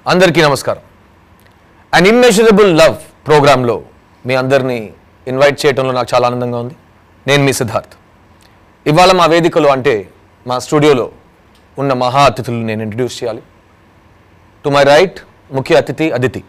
అందరికీ నమస్కారం అన్ immeasurable love ప్రోగ్రాంలో మీ అందరినీ ఇన్వైట్ చేయడంలో నాకు చాలా ఆనందంగా ఉంది నేను మీ సిద్ధార్థ్ ఇవాళ మా వేదికలో అంటే మా స్టూడియోలో ఉన్న మహా అతిథులు నేను ఇంట్రడ్యూస్ చేయాలి టు మై రైట్ ముఖ్య అతిథి అదితి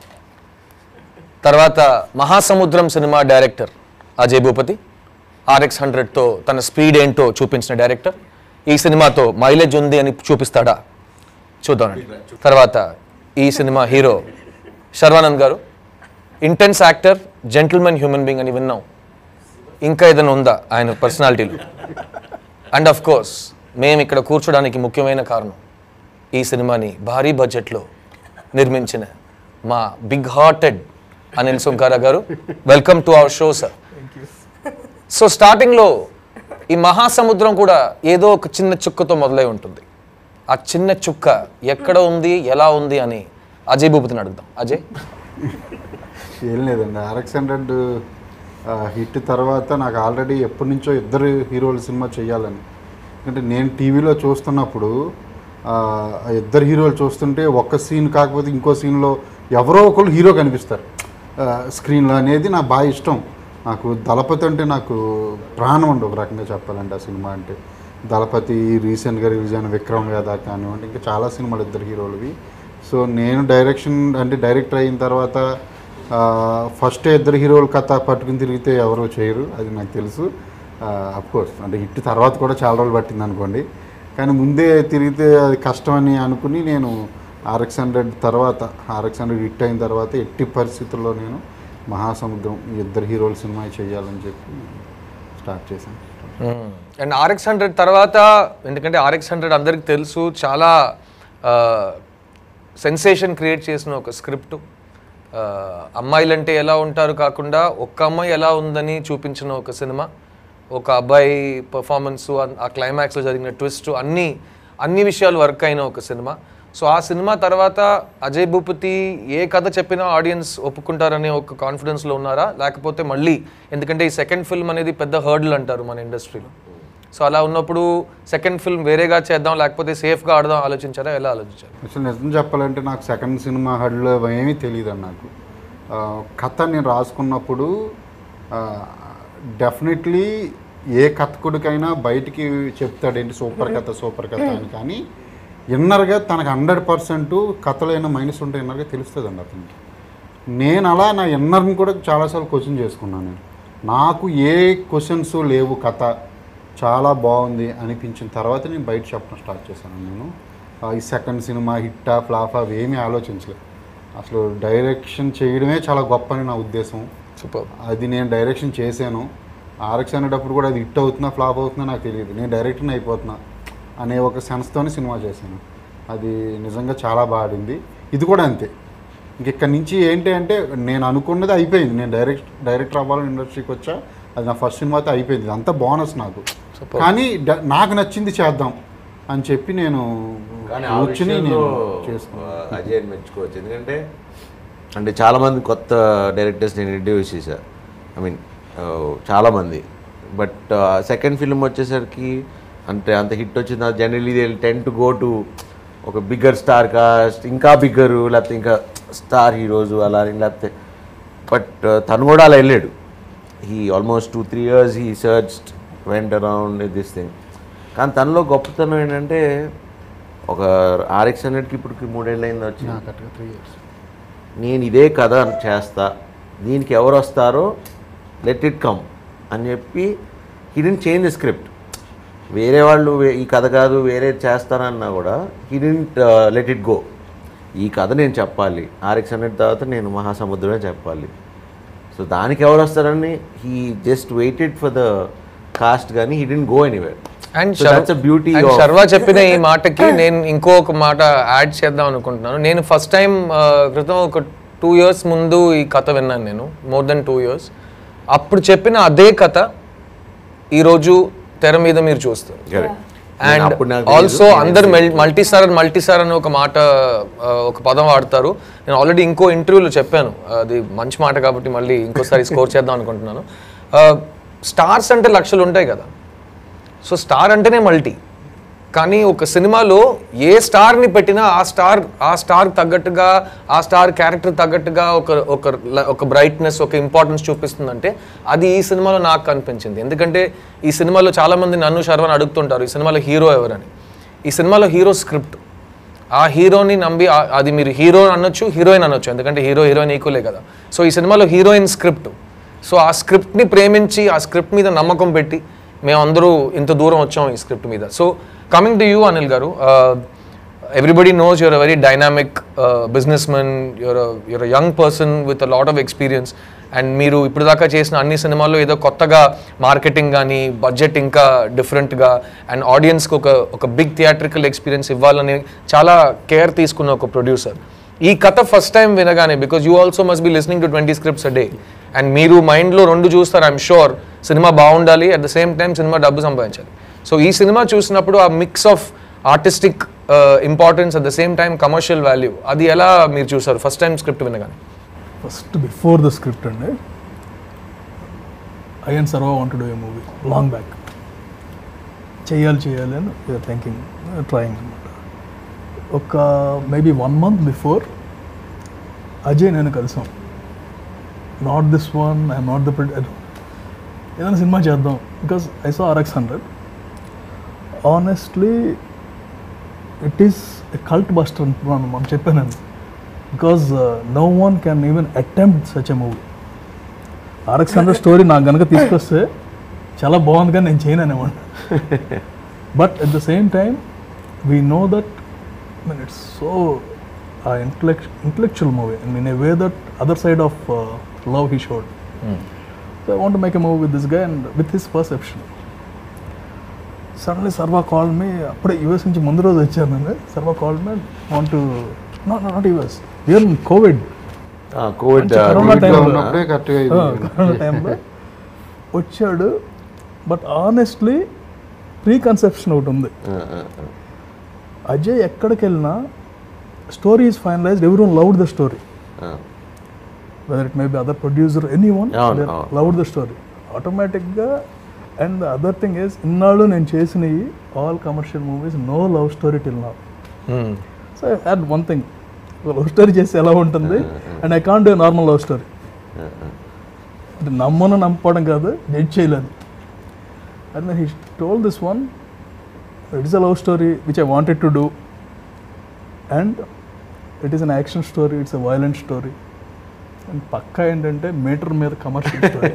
తర్వాత Mahasamudram cinema director Ajay Bhupathi RX హండ్రెడ్తో తన స్పీడ్ ఏంటో చూపించిన డైరెక్టర్ ఈ సినిమాతో మైలేజ్ ఉంది అని చూపిస్తాడా చూద్దామండి తర్వాత ఈ cinema hero Sharwanand garu intense actor gentleman human being అని విన్నాం ఇంకా ఏదైనా ఉందా ఆయన పర్సనాలిటీలో అండ్ ఆఫ్ కోర్స్ మేము ఇక్కడ కూర్చోడానికి ముఖ్యమైన కారణం ఈ సినిమాని భారీ బడ్జెట్లో నిర్మించిన మా big hearted Anil Sunkara garu welcome to our show sir so స్టార్టింగ్లో ఈ మహాసముద్రం కూడా ఏదో ఒక చిన్న చుక్కతో మొదలై ఉంటుంది ఆ చిన్న చుక్క ఎక్కడ ఉంది ఎలా ఉంది అని అజయ్ భూపతిని అడుగుదాం అజయ్ ఏం లేదండి ఆర్ఎక్స్ హండ్రెడ్ హిట్ తర్వాత నాకు ఆల్రెడీ ఎప్పటి నుంచో ఇద్దరు హీరోల సినిమా చేయాలని ఎందుకంటే నేను టీవీలో చూస్తున్నప్పుడు ఆ, ఆ ఇద్దరు హీరోలు చూస్తుంటే ఒక్క సీన్ కాకపోతే ఇంకో సీన్లో ఎవరో ఒకరు హీరో కనిపిస్తారు స్క్రీన్లో అనేది నాకు బాగా ఇష్టం నాకు దళపతి అంటే నాకు ప్రాణం అండి ఒక రకంగా చెప్పాలంటే ఆ సినిమా అంటే దళపతి రీసెంట్గా రిలీజ్ అయిన విక్రమ్ వేద కానివ్వండి ఇంకా చాలా సినిమాలు ఇద్దరు హీరోలవి సో నేను డైరెక్షన్ అంటే డైరెక్టర్ అయిన తర్వాత ఫస్ట్ ఇద్దరు హీరోల కథ పట్టుకుని తిరిగితే ఎవరో చేయరు అది నాకు తెలుసు కోర్స్ అంటే హిట్ తర్వాత కూడా చాలా రోజులు పట్టింది అనుకోండి కానీ ముందే తిరిగితే అది కష్టమని అనుకుని నేను ఆర్ఎక్స్ హండ్రెడ్ తర్వాత ఆర్ఎక్స్ హండ్రెడ్ హిట్ అయిన తర్వాత ఎట్టి పరిస్థితుల్లో నేను మహాసముద్రం ఈ ఇద్దరు హీరోల సినిమా చేయాలని చెప్పి స్టార్ట్ చేశాను అండ్ ఆర్ఎక్స్ హండ్రెడ్ తర్వాత ఎందుకంటే ఆర్ఎక్స్ హండ్రెడ్ అందరికి తెలుసు చాలా సెన్సేషన్ క్రియేట్ చేసిన ఒక స్క్రిప్ట్ అమ్మాయిలంటే ఎలా ఉంటారు కాకుండా ఒక్క అమ్మాయి ఎలా ఉందని చూపించిన ఒక సినిమా ఒక అబ్బాయి పర్ఫార్మెన్స్ ఆ క్లైమాక్స్లో జరిగిన ట్విస్ట్ అన్ని అన్ని విషయాలు వర్క్ అయిన ఒక సినిమా సో ఆ సినిమా తర్వాత అజయ్ భూపతి ఏ కథ చెప్పినా ఆడియన్స్ ఒప్పుకుంటారనే ఒక కాన్ఫిడెన్స్లో ఉన్నారా లేకపోతే మళ్ళీ ఎందుకంటే ఈ సెకండ్ ఫిల్మ్ అనేది పెద్ద హర్డ్ల్ అంటారు మన ఇండస్ట్రీలో సో అలా ఉన్నప్పుడు సెకండ్ ఫిల్మ్ వేరేగా చేద్దాం లేకపోతే సేఫ్గా ఆడదాం ఆలోచించారా ఎలా ఆలోచించారు అసలు నిజం చెప్పాలంటే నాకు సెకండ్ సినిమా హడ్లో ఏమీ తెలియదు నాకు ఆ, కథ నేను రాసుకున్నప్పుడు డెఫినెట్లీ ఏ కథకుడికైనా బయటికి చెప్తాడేంటి సూపర్ కథ సూపర్ కథ అని కానీ ఇన్నర్గా తనకు హండ్రెడ్ పర్సెంట్ కథలో ఏమైనా మైనస్ ఉంటే ఇన్నర్గా తెలుస్తుందండి అతనికి నేను అలా నా ఇన్నర్ని కూడా చాలాసార్లు క్వశ్చన్ చేసుకున్నాను నేను నాకు ఏ క్వశ్చన్స్ లేవు కథ చాలా బాగుంది అనిపించిన తర్వాత నేను బయట చెప్పడం స్టార్ట్ చేశాను నేను ఆ, ఈ సెకండ్ సినిమా హిట్టా ఫ్లాఫా అవి ఏమీ ఆలోచించలేదు అసలు డైరెక్షన్ చేయడమే చాలా గొప్ప అని నా ఉద్దేశం సూపర్ అది నేను డైరెక్షన్ చేశాను ఆర్ఎక్స్ అనేటప్పుడు కూడా అది హిట్ అవుతుందా ఫ్లాప్ అవుతుందా నాకు తెలియదు నేను డైరెక్టర్ అయిపోతున్నా అనే ఒక సెన్స్తోనే సినిమా చేశాను అది నిజంగా చాలా బాగా ఆడింది ఇది కూడా అంతే ఇంక ఇక్కడి నుంచి ఏంటి అంటే నేను అనుకున్నది అయిపోయింది నేను డైరెక్ట్ డైరెక్టర్ అవ్వాలని ఇండస్ట్రీకి వచ్చా అది నా ఫస్ట్ సినిమాతో అయిపోయింది ఇదంతా బోనస్ నాకు Super. కానీ డ- నాకు నచ్చింది చేద్దాం అని చెప్పి నేను కానీ ఆ కూర్చుని విషయంలో నేను చేసుకున్నాను అజయ్ మెచ్చుకోవచ్చు ఎందుకంటే అంటే చాలామంది కొత్త డైరెక్టర్స్ నేను ఇంట్రడ్యూస్ చేశాను ఐ మీన్ చాలామంది బట్ సెకండ్ ఫిల్మ్ వచ్చేసరికి అంటే అంత హిట్ వచ్చింది generally they tend to go to ఒక బిగ్గర్ స్టార్ కాస్ట్ ఇంకా బిగ్గరు లేకపోతే ఇంకా స్టార్ హీరోస్ అలా అని లేకపోతే బట్ తను కూడా అలా వెళ్ళాడు he almost two three years he search went around this thing కానీ తనలో గొప్పతనం ఏంటంటే ఒక ఆర్ఎక్స్ హండ్రెడ్కి ఇప్పటికి మూడేళ్ళు అయింది వచ్చి నాకు అట్టుగా త్రీ ఇయర్స్ నేను ఇదే కథ చేస్తా దీనికి ఎవరు వస్తారో లెట్ ఇట్ కమ్ అని చెప్పి హిడెన్ చేంజ్ ద స్క్రిప్ట్ వేరే వాళ్ళు వే- ఈ కథ కాదు వేరే చేస్తానన్నా కూడా హిడెంట్ లెట్ ఇట్ గో ఈ కథ నేను చెప్పాలి ఆర్ఎక్స్ హండ్రెడ్ తర్వాత నేను మహాసముద్రమే చెప్పాలి సో దానికి ఎవరు వస్తారని he just waited for the cast కానీ he didn't go anywhere and So that's a beauty of- Sharwa చెప్పిన ఈ మాటకి నేను ఇంకొక మాట యాడ్ చేద్దాం అనుకుంటున్నాను నేను ఫస్ట్ టైం క్రితం ఒక టూ ఇయర్స్ ముందు ఈ కథ విన్నాను నేను మోర్ దెన్ టూ ఇయర్స్ అప్పుడు చెప్పిన అదే కథ ఈరోజు తెర మీద మీరు చూస్తారు అండ్ అప్పుడు నాకు ఆల్సో తెలీదు. అందరు మల్టీ స్టార్ మల్టీ స్టార్ అని ఒక మాట ఆ, ఒక పదం వాడతారు నేను ఆల్రెడీ ఇంకో ఇంటర్వ్యూలో చెప్పాను అది మంచి మాట కాబట్టి మళ్ళీ ఇంకోసారి స్కోర్ చేద్దాం అనుకుంటున్నాను స్టార్స్ అంటే లక్షలు ఉంటాయి కదా సో స్టార్ అంటేనే మల్టీ కానీ ఒక సినిమాలో ఏ స్టార్ని పెట్టినా ఆ స్టార్ ఆ స్టార్ తగ్గట్టుగా ఆ స్టార్ క్యారెక్టర్ తగ్గట్టుగా ఒక ఒక ల- ఒక బ్రైట్నెస్ ఒక ఇంపార్టెన్స్ చూపిస్తుందంటే అది ఈ సినిమాలో నాకు కనిపించింది ఎందుకంటే ఈ సినిమాలో చాలామంది నన్ను శర్వన్ అడుగుతుంటారు ఈ సినిమాలో హీరో ఎవరని ఈ సినిమాలో హీరో స్క్రిప్ట్ ఆ హీరోని నమ్మి ఆ- అది మీరు హీరో అనొచ్చు హీరోయిన్ అనొచ్చు ఎందుకంటే హీరో హీరోయిన్ ఈక్వలే కదా సో ఈ సినిమాలో హీరోయిన్ స్క్రిప్ట్ సో ఆ స్క్రిప్ట్ని ప్రేమించి ఆ స్క్రిప్ట్ మీద నమ్మకం పెట్టి మేమందరూ ఇంత దూరం వచ్చాం ఈ స్క్రిప్ట్ మీద so coming to you Anil garu everybody knows you're a very dynamic business men you're you're young person with a lot of experience and మీరు ఇప్పుడు దాకా చేసిన అన్ని సినిమాల్లో ఏదో కొత్తగా మార్కెటింగ్ కానీ బడ్జెట్ ఇంకా డిఫరెంట్గా అండ్ ఆడియన్స్కి ఒక ఒక బిగ్ థియేట్రికల్ ఎక్స్పీరియన్స్ ఇవ్వాలని చాలా కేర్ తీసుకున్న ఒక ప్రొడ్యూసర్ ఈ కథ ఫస్ట్ టైం వినగానే because you also must be listening to twenty scripts a day and మీరు మైండ్లో రెండు చూస్తారు ఐఎమ్ షూర్ సినిమా బాగుండాలి at the same time cinema డబ్బు సంపాదించాలి సో ఈ సినిమా చూసినప్పుడు ఆ mix of artistic importance at the same time commercial value అది ఎలా మీరు చూసారు ఫస్ట్ టైం స్క్రిప్ట్ వినగానే ఫస్ట్ బిఫోర్ ద స్క్రిప్ట్ అండి I and Sharwa want do a movie long back చేయాలి చేయాలి అని థింకింగ్ ట్రయింగ్ అనమాట ఒక maybe one month before Ajay నేను కలిసాం not this one I'm not the ఏదైనా సినిమా చేద్దాం because I so RX hundred honestly it is a cult buster అనుకున్నాను మనం చెప్పానండి because no one can even attempt such a movie RX hundred story నాకు కనుక తీసుకొస్తే చాలా బాగుంది కానీ నేను చేయను అనేవాడిని but at the same time we know that mean it's so intellect intellectual movie in a way that other side of love he showed so I want make a movie with this గా and with his perception suddenly Sharwa call me అప్పుడే US నుంచి ముందు రోజు వచ్చాను నేను Sharwa call me want not not US year covid covid corona ఇంట్లో టైంలో ఉన్నప్పుడే కరెక్ట్గా ఇది కరోనా టైంలో వచ్చాడు బట్ ఆనెస్ట్లీ ప్రీ కన్సెప్షన్ ఒకటి ఉంది అజయ్ ఎక్కడికి వెళ్ళినా స్టోరీ ఈజ్ ఫైనలైజ్డ్ ఎవరి loved the story whether it may be other producer any one అవును, అవును. లవ్డ్ ద స్టోరీ ఆటోమేటిక్గా and the other thing is ఇన్నాళ్ళు నేను చేసినవి all commercial movies no love story till నా so I had one thing love story చేస్తే ఎలా ఉంటుంది and I can't do normal love story అంటే నమ్మను నమ్మడం కాదు జడ్జ్ చేయలేదు and he told this one it is a love story which I wanted to do and it is an action story it's a violent story and పక్కా ఏంటంటే meter మీద commercial story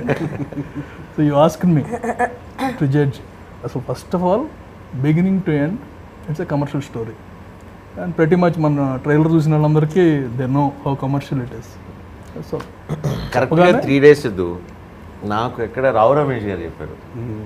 so you ask me to judge అసలు first of all beginning to end it's a commercial story and ప్రతి much మన trailer చూసిన వాళ్ళందరికీ they know how commercial it is so కరెక్ట్గా three days ఇద్దు నాకు ఎక్కడ రావు రమేష్ గారు చెప్పారు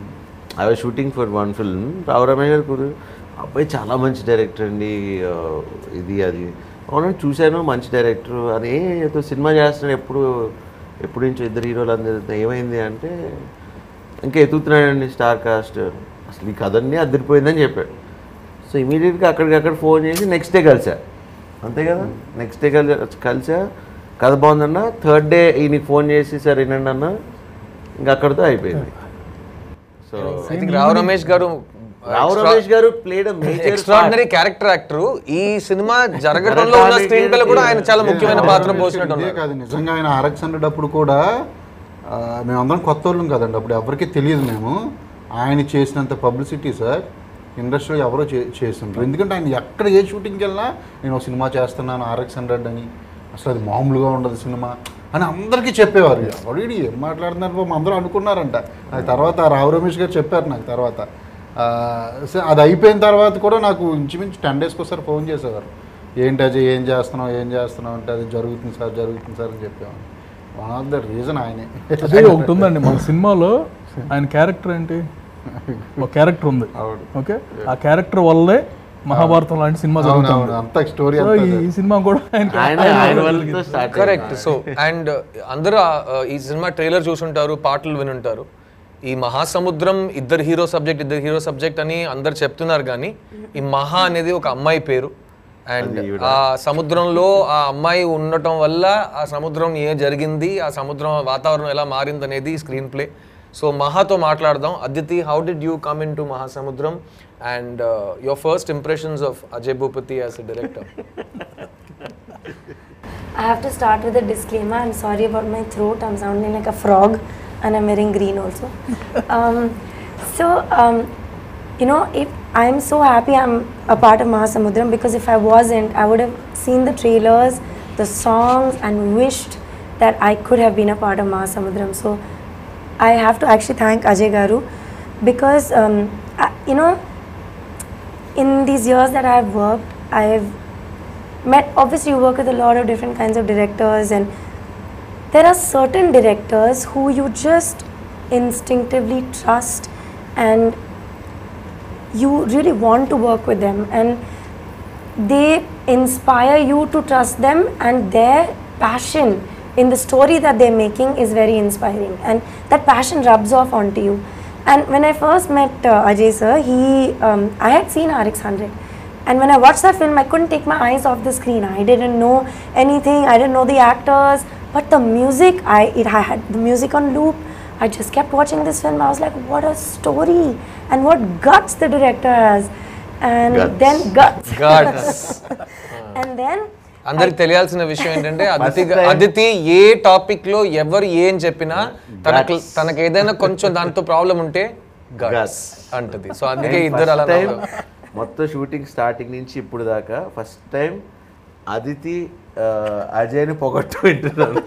I was shooting for one film Rao Ramesh garu కుదు అబ్బాయి చాలా మంచి డైరెక్టర్ అండి ఆ, ఇది అది అవును చూశాను మంచి డైరెక్టర్ అని ఏదో సినిమా చేస్తున్నాడు ఎప్పుడు ఎప్పుడు నుంచో ఇద్దరు హీరోలు అందరు ఏమైంది అంటే ఇంకా ఎత్తుతున్నాడండి స్టార్ కాస్ట్ అసలు ఈ కథన్నీ అదిరిపోయిందని చెప్పాడు సో ఇమీడియట్గా అక్కడికక్కడ ఫోన్ చేసి నెక్స్ట్ డే కలిసా అంతే కదా నెక్స్ట్ డే కలిసి కలిసా కథ బాగుందన్న థర్డ్ డే ఈయనకి ఫోన్ చేసి సార్ వినండి అన్న ఇంకా అక్కడితో అయిపోయింది so I think Rao Ramesh garu Rao Ramesh garu played major extraordinary character actor ఈ సినిమా జరగడంలో ఉన్న స్క్రీన్ ప్లే కూడా ఆయన చాలా ముఖ్యమైన పాత్ర పోసినట్టు ఇదే ఉన్నారు కాదు నిజంగా ఆయన ఆర్ఎక్స్ హండ్రెడ్ అప్పుడు కూడా ఆ, మేమందరం కొత్త వాళ్ళం కదండి అప్పుడు ఎవరికి తెలియదు మేము ఆయన చేసినంత పబ్లిసిటీ సార్ ఇండస్ట్రీలో ఎవరో చే చేస్తుంటారు ఎందుకంటే ఆయన ఎక్కడ ఏ షూటింగ్కి వెళ్ళినా నేను ఒక సినిమా చేస్తున్నాను ఆర్ఎక్స్ హండ్రెడ్ అని అసలు అది మామూలుగా ఉండదు సినిమా అని అందరికీ చెప్పేవారు ఎవడు వీడు ఏం మాట్లాడుతున్నారు పాపం అందరూ అనుకున్నారంట అది తర్వాత రావు రమేష్ గారు చెప్పారు నాకు తర్వాత ఆ, సో అది అయిపోయిన తర్వాత కూడా నాకు ఇంచుమించు టెన్ డేస్కి ఒకసారి ఫోన్ చేసేవారు ఏంటి అజయ్ ఏం చేస్తున్నావు ఏం చేస్తున్నావు అంటే అది జరుగుతుంది సార్ జరుగుతుంది సార్ అని చెప్పేవాడు వన్ ఆఫ్ ద రీజన్ ఆయనే అదే ఒకటి ఉందండి మన సినిమాలో ఆయన క్యారెక్టర్ ఏంటి ఒక క్యారెక్టర్ ఉంది అవును. ఓకే ఆ క్యారెక్టర్ వల్లే మహాభారతం లాంటి సినిమా అవును, జరుగుతుంది అవును. అంత స్టోరీ సో ఈ- ఈ సినిమా కూడా ఆయన ఆయన ఆయన వల్లతో స్టార్ట్ కరెక్ట్ సో అండ్ అందరూ ఆ, ఈ సినిమా ట్రైలర్ చూసుంటారు పాటలు వినుంటారు ఈ మహాసముద్రం ఇద్దరు హీరో సబ్జెక్ట్ ఇద్దరు హీరో సబ్జెక్ట్ అని అందరు చెప్తున్నారు కానీ ఈ మహా అనేది ఒక అమ్మాయి పేరు అండ్ ఆ సముద్రంలో ఆ అమ్మాయి ఉండటం వల్ల ఆ సముద్రం ఏ జరిగింది ఆ సముద్రం వాతావరణం ఎలా మారింది అనేది స్క్రీన్ ప్లే సో మహాతో మాట్లాడదాం Aditi how did you come into Mahasamudram and your first impressions of Ajay Bhupathi as a director I have to start with a disclaimer. I'm sorry about my throat. I'm sounding like a frog, and I'm wearing green also. um, so, um, you know, if I'm so happy I'm a part of Mahasamudram because if I wasn't, I would have seen the trailers, the songs, and wished that I could have been a part of Mahasamudram. So, I have to actually thank Ajay Garu because, um, I, you know, in these years that I've worked, I've met obviously you work with a lot of different kinds of directors and there are certain directors who you just instinctively trust and you really want to work with them and they inspire you to trust them and their passion in the story that they're making is very inspiring and that passion rubs off onto you and when i first met uh, ajay sir he um, i had seen rx100 and when I watched that film, I couldn't take my eyes off the screen. I didn't know anything. I didn't know the actors, but the music, I it I had the music on loop. I just kept watching this film. I was like, what a story and what guts the director has, and Guts. then guts, guts and then అందరికి తెలియాల్సిన విషయం ఏంటంటే Aditi First time- Aditi ఏ topic లో ఎవరు ఏం చెప్పినా తనకు Guts. తనకు ఏదైనా కొంచెం దాంతో ప్రాబ్లం ఉంటే గట్స్ Guts. అంటది సో అందుకే ఇద్దరు అలా టైం నవ్వు- మొత్తం షూటింగ్ స్టార్టింగ్ నుంచి ఇప్పుడు దాకా ఫస్ట్ టైం అదితి ఆ, అజయ్ని పొగట్టు వింటున్నాను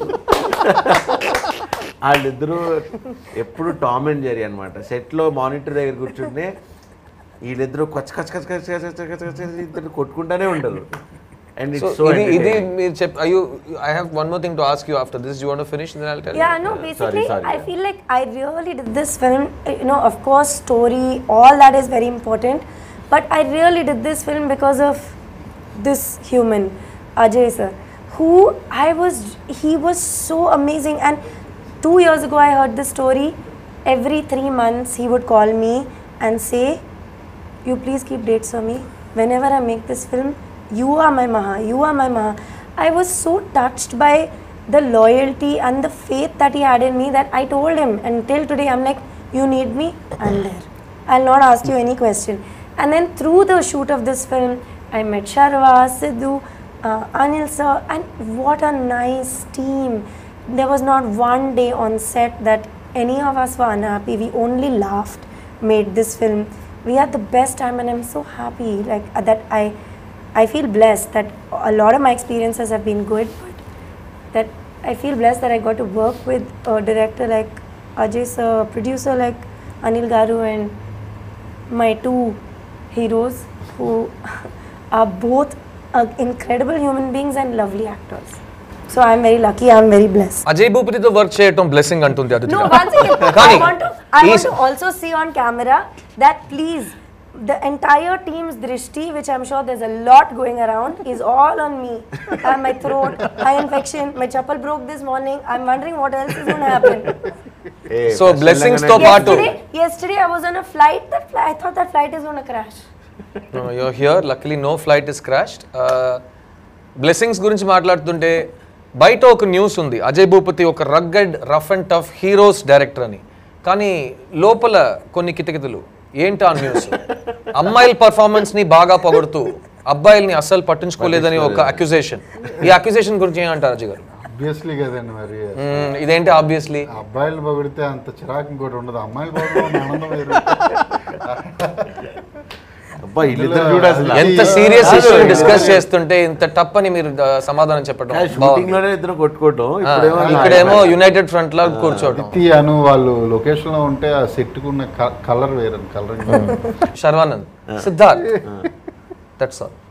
వాళ్ళిద్దరూ ఎప్పుడు టామ్ అండ్ జెరీ అనమాట సెట్లో మానిటర్ దగ్గర కూర్చుంటే వీళ్ళిద్దరూ కొచ్చ కచ్చ కచ్చ కచ్చ కచ్చ కచ్చ కచ్చ కచ్చ ఇద్దరు కొట్టుకుంటానే ఉంటారు అండ్ సో ఇట్స్ సో ఇది ఇది మీరు చెప్ అయ్యూ I have one more thing to ask you after this you want finish then I'll tell Yeah, no, basically, sorry, I yeah. feel like I really did this film. You know, of course, story, all that is very important. But I really did this film because of this human, Ajay sir, who I was, he was so amazing. And two years ago, I heard this story. Every three months, he would call me and say, you please keep dates for me. Whenever I make this film, you are my Maha, you are my Maha. I was so touched by the loyalty and the faith that he had in me that I told him. And till today, I'm like, you need me, I'm there. I'll not ask you any question. And then through the shoot of this film, I met Sharva, Sidhu, uh, Anil sir, and what a nice team. There was not one day on set that any of us were unhappy. We only laughed, made this film. We had the best time, and I'm so happy like uh, that. I, I feel blessed that a lot of my experiences have been good, but that I feel blessed that I got to work with a director like Ajay sir, producer like Anil Garu, and my two heroes who are both uh, incredible human beings and lovely actors. So I'm very lucky. I'm very blessed. Ajay భూపతితో work చేయటం blessing అంటుంది Aditi No, గారు. once again, I Kani, want to, I want is- to also see on camera that please, the entire team's drishti, which I'm sure there's a lot going around, is all on me. Uh, my throat, eye infection, my chappal broke this morning. I'm wondering what else is going to happen. So, blessings తో పాటు- yesterday, yesterday I was on a flight. That fli- I thought that flight is going to crash. No, you're here. Luckily, no flight is crashed. Blessings గురించి మాట్లాడుతుంటే బయట ఒక news ఉంది అజయ్ భూపతి ఒక rugged rough and tough heroes director అని కానీ లోపల కొన్ని కితకితలు ఏంటి ఆ న్యూస్ అమ్మాయిల పర్ఫార్మెన్స్ ని బాగా పొగడుతూ అబ్బాయిల్ని అస్సలు పట్టించుకోలేదని ఒక అక్యుజేషన్ ఈ అక్యుజేషన్ గురించి ఏమంటారు అజయ్ గారు ఆబ్వియస్లీ కదండి మరి మ్మ్, ఇదేంటి ఆబ్వియస్లీ అబ్బాయిలు పొగిడితే అంత చిరాకు ఇంకోటి ఉండదు అమ్మాయిలు పొగడడం ఆనందం వేరు అబ్బా వీళ్ళిద్దరు చూడు అసలు ఎంత సీరియస్ కాదు, ఇష్యూ ఇది డిస్కస్ చేస్తుంటే ఇంత టప్ అని మీరు ఆ, సమాధానం చెప్పడం షూటింగ్ బాగుంది. లోనే ఇద్దరు కొట్టుకోవటం ఆ, ఇప్పుడేమో ఇక్కడేమో యునైటెడ్ ఫ్రంట్ లా కూర్చోవడం అదితి అను వాళ్ళు లొకేషన్ లో ఉంటే ఆ సెట్ కున్న కలర్ వేరు colour Sharwanand Siddharth that's all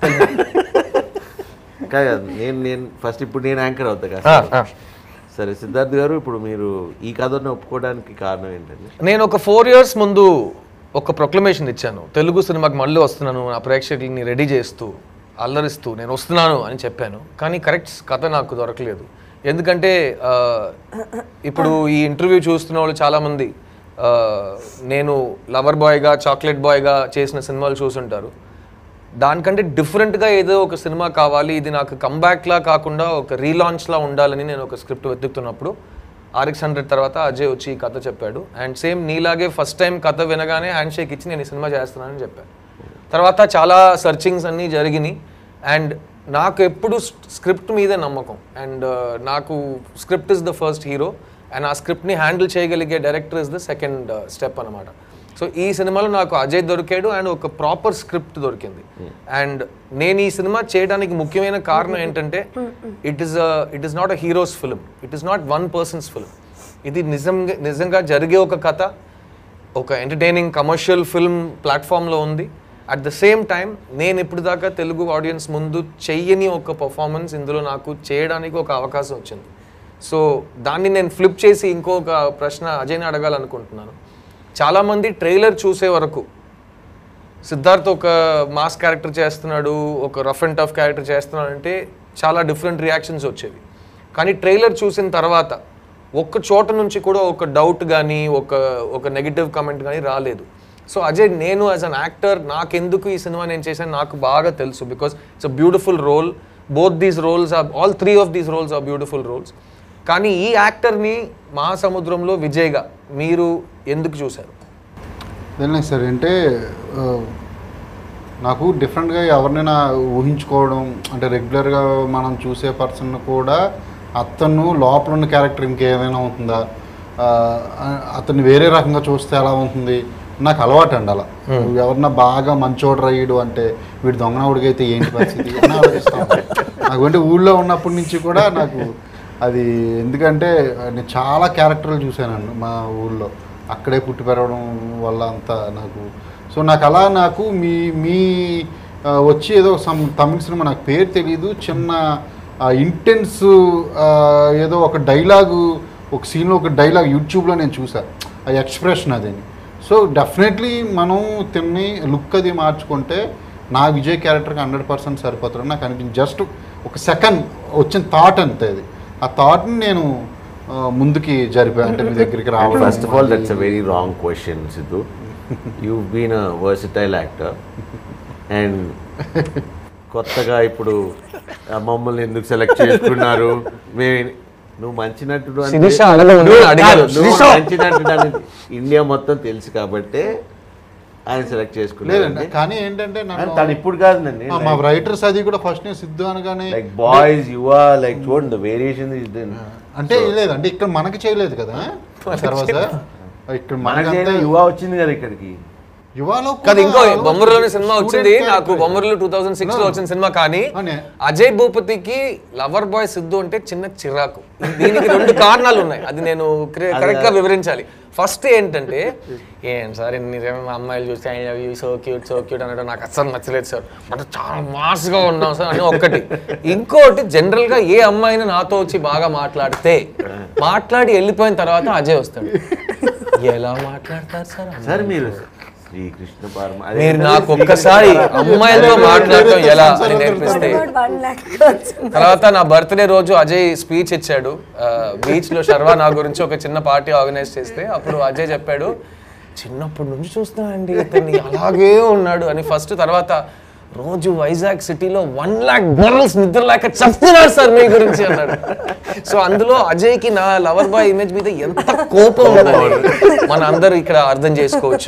కాదు కాదు, నేను నేను ఫస్ట్ ఇప్పుడు నేను యాంకర్ అవుతా కదా సరే సిద్ధార్థ్ గారు ఇప్పుడు మీరు ఈ కథను ఒప్పుకోవడానికి కారణం ఏంటండి నేను ఒక ఫోర్ ఇయర్స్ ముందు ఒక ప్రొక్లమేషన్ ఇచ్చాను తెలుగు సినిమాకి మళ్ళీ వస్తున్నాను నా ప్రేక్షకుల్ని రెడీ చేస్తూ అల్లరిస్తూ నేను వస్తున్నాను అని చెప్పాను కానీ కరెక్ట్ కథ నాకు దొరకలేదు ఎందుకంటే ఆ, ఇప్పుడు ఈ ఇంటర్వ్యూ చూస్తున్న వాళ్ళు చాలామంది ఆ, నేను లవర్ బాయ్గా చాక్లెట్ బాయ్గా చేసిన సినిమాలు చూసుంటారు దానికంటే డిఫరెంట్గా ఏదో ఒక సినిమా కావాలి ఇది నాకు కంబ్యాక్లా కాకుండా ఒక రీలాంచ్లా ఉండాలని నేను ఒక స్క్రిప్ట్ వెతుకుతున్నప్పుడు ఆర్ఎక్స్ హండ్రెడ్ తర్వాత అజయ్ వచ్చి ఈ కథ చెప్పాడు అండ్ సేమ్ నీలాగే ఫస్ట్ టైం కథ వినగానే హ్యాండ్ షేక్ ఇచ్చి నేను ఈ సినిమా చేస్తున్నానని చెప్పాను తర్వాత చాలా సర్చింగ్స్ అన్నీ జరిగినాయి అండ్ నాకు ఎప్పుడు స్క్రిప్ట్ మీదే నమ్మకం అండ్ నాకు script is the first hero and ఆ స్క్రిప్ట్ని హ్యాండిల్ చేయగలిగే director is the second step అనమాట సో ఈ సినిమాలో నాకు అజయ్ దొరికాడు అండ్ ఒక ప్రాపర్ స్క్రిప్ట్ దొరికింది అండ్ నేను ఈ సినిమా చేయడానికి ముఖ్యమైన కారణం ఏంటంటే it is it is not a hero's film it is not one person's film ఇది నిజంగా నిజంగా జరిగే ఒక కథ ఒక ఎంటర్టైనింగ్ కమర్షియల్ ఫిల్మ్ ప్లాట్ఫామ్లో ఉంది అట్ ద సేమ్ టైం నేను ఇప్పుడు దాకా తెలుగు ఆడియన్స్ ముందు చెయ్యని ఒక పర్ఫార్మెన్స్ ఇందులో నాకు చేయడానికి ఒక అవకాశం వచ్చింది సో దాన్ని నేను ఫ్లిప్ చేసి ఇంకొక ప్రశ్న అజయ్ని అడగాలనుకుంటున్నాను చాలామంది ట్రైలర్ చూసే వరకు సిద్ధార్థ్ ఒక మాస్ క్యారెక్టర్ చేస్తున్నాడు ఒక రఫ్ అండ్ టఫ్ క్యారెక్టర్ చేస్తున్నాడు అంటే చాలా డిఫరెంట్ రియాక్షన్స్ వచ్చేవి కానీ ట్రైలర్ చూసిన తర్వాత ఒక్క చోట నుంచి కూడా ఒక డౌట్ కానీ ఒక ఒక నెగిటివ్ కమెంట్ కానీ రాలేదు సో అజయ్ నేను యాజ్ అన్ యాక్టర్ నాకెందుకు ఈ సినిమా నేను చేశాను నాకు బాగా తెలుసు because it's a beautiful role both these roles are all three of these roles are beautiful roles కానీ ఈ యాక్టర్ని మహాసముద్రంలో విజయ్గా మీరు ఎందుకు చూశారు తెలియదు సార్ అంటే ఆ, నాకు డిఫరెంట్గా ఎవరినైనా ఊహించుకోవడం అంటే రెగ్యులర్గా మనం చూసే పర్సన్ కూడా అతను లోపల ఉన్న క్యారెక్టర్ ఇంకేమైనా ఉంటుందా ఆ, అతన్ని వేరే రకంగా చూస్తే ఎలా ఉంటుంది నాకు అలవాటు అండి అలా ఎవరన్నా బాగా మంచోడు రయ్యడు అంటే వీడు దొంగనవుడికి అయితే ఏంటి పరిస్థితి అని ఆలోచిస్తాను నాకు అంటే ఊళ్ళో ఉన్నప్పటి నుంచి కూడా నాకు అది ఎందుకంటే నేను చాలా క్యారెక్టర్లు చూశానండి మా ఊళ్ళో అక్కడే పుట్టి పెరగడం వల్ల అంతా నాకు సో నాకు అలా నాకు మీ మీ ఆ, వచ్చి ఏదో సమ్ తమిళ సినిమా నాకు పేరు తెలియదు చిన్న ఇంటెన్స్ ఏదో ఒక డైలాగు ఒక సీన్లో ఒక డైలాగ్ యూట్యూబ్లో నేను చూసాను ఆ ఎక్స్ప్రెషన్ అదని సో డెఫినెట్లీ మనం తిన్ని లుక్ అది మార్చుకుంటే నా విజయ్ క్యారెక్టర్కి హండ్రెడ్ పర్సెంట్ సరిపోతాడు నాకు అనిపించింది జస్ట్ ఒక సెకండ్ వచ్చిన థాట్ అంతే అది ఆ థాట్ని నేను ఆ, ముందుకి జరిపా అంటే మీ దగ్గరికి రావడం first of all that's a very wrong question Siddhu you been a versatile actor and కొత్తగా ఇప్పుడు ఆ, మమ్మల్ని ఎందుకు సెలెక్ట్ చేసుకున్నారు మేము నువ్వు మంచి నటుడు అంటే- శిరీష అడగలేదు, నువ్వు- అడిగారు. నువ్వు శిరీష! మంచి నటుడు అని ఇండియా మొత్తం తెలుసు కాబట్టి ఆయన సెలెక్ట్ చేసుకున్నారు లేదండి కానీ ఏంటంటే తను నన్ను ఇప్పుడు కాదు నన్ను మా- మా రైటర్స్ అది కూడా ఫస్ట్ నేను సిద్ధు అనగానే లైక్ బాయ్స్ యువ లైక్ చూడండి ద వేరియేషన్ ఇస్ దెన్ అంటే లేదంటే ఇక్కడ మనకి చేయలేదు కదా తర్వాత ఇక్కడ మనకి మనకంటే యువ వచ్చింది కదా ఇక్కడికి యువలో కాదు ఇంకో కూడా బొమ్మరిలోని సినిమా student వచ్చింది character. నాకు బొమ్మరిలో టూ థౌసండ్ సిక్స్ లో No. వచ్చిన సినిమా కానీ అనే. అజయ్ భూపతికి లవర్ బాయ్ సిద్ధు అంటే చిన్న చిరాకు దీనికి రెండు కారణాలు ఉన్నాయి అది నేను కరెక్ట్ గా వివరించాలి ఫస్ట్ ఏంటంటే ఏం సార్ ఎన్ని అమ్మాయిలు చూస్తే I love you so cute so cute అనడం నాకు అస్సలు నచ్చలేదు సార్ అంటే చాలా మాస్ గా ఉన్నాం సార్ అని ఒక్కటి ఇంకోటి జనరల్ గా ఏ అమ్మాయిని నాతో వచ్చి బాగా మాట్లాడితే మాట్లాడి వెళ్ళిపోయిన తర్వాత అజయ్ వస్తాడు ఎలా మాట్లాడతారు సార్ సార్ మీరు శ్రీకృష్ణ పరమ అదే మీరు నాకు ఒక్కసారి అమ్మాయిలతో మాట్లాడటం ఎలా అని నేర్పిస్తే About one lakh crores. తర్వాత నా బర్త్డే రోజు అజయ్ స్పీచ్ ఇచ్చాడు బీచ్ లో శర్వా నా గురించి ఒక చిన్న పార్టీ ఆర్గనైజ్ చేస్తే అప్పుడు అజయ్ చెప్పాడు చిన్నప్పటి నుంచి చూస్తున్నానండి ఇతన్ని అలాగే ఉన్నాడు అని ఫస్ట్ తర్వాత రోజు వైజాగ్ సిటీలో వన్ లాక్ గర్ల్స్ నిద్ర లేక చెప్తున్నారు సార్ మీ గురించి అన్నాడు సో అందులో అజయ్కి నా లవర్ బాయ్ ఇమేజ్ మీద ఎంత కోపం ఉందని మన అందరూ ఇక్కడ అర్థం చేసుకోవచ్చు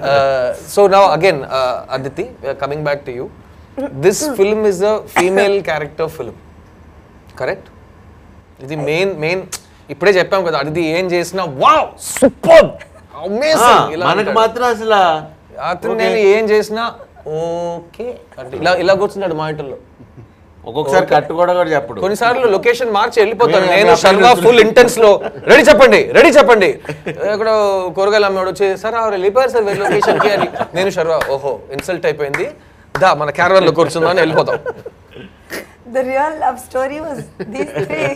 సో నా again Aditi coming back to you this film is a female character film correct ఇది మెయిన్ మెయిన్ ఇప్పుడే చెప్పాం కదా అది ఏం చేసినా వావ్ సూపర్ ఆ, అమేజింగ్ ఇలా మనకు అంటాడు. మాత్రం అసలు అతను నేను ఏం చేసినా ఓకే అంటే ఇలా ఇలా కూర్చున్నాడు మా ఇంట్లో ఒక్కొక్కసారి కట్టు కూడా కూడా చెప్పడు కొన్నిసార్లు లొకేషన్ మార్చి వెళ్ళిపోతాను నేను శర్మ ఫుల్ ఇంటెన్స్ లో రెడీ చెప్పండి రెడీ చెప్పండి ఇక్కడ కూరగాయలు అమ్మేవాడు వచ్చి సార్ ఆవిడ వెళ్ళిపోయారు సార్ వేరే లొకేషన్ కి అని నేను శర్వ ఓహో ఇన్సల్ట్ అయిపోయింది దా మన క్యారవన్ లో కూర్చుందాం అని వెళ్ళిపోతాం The real love story was these three.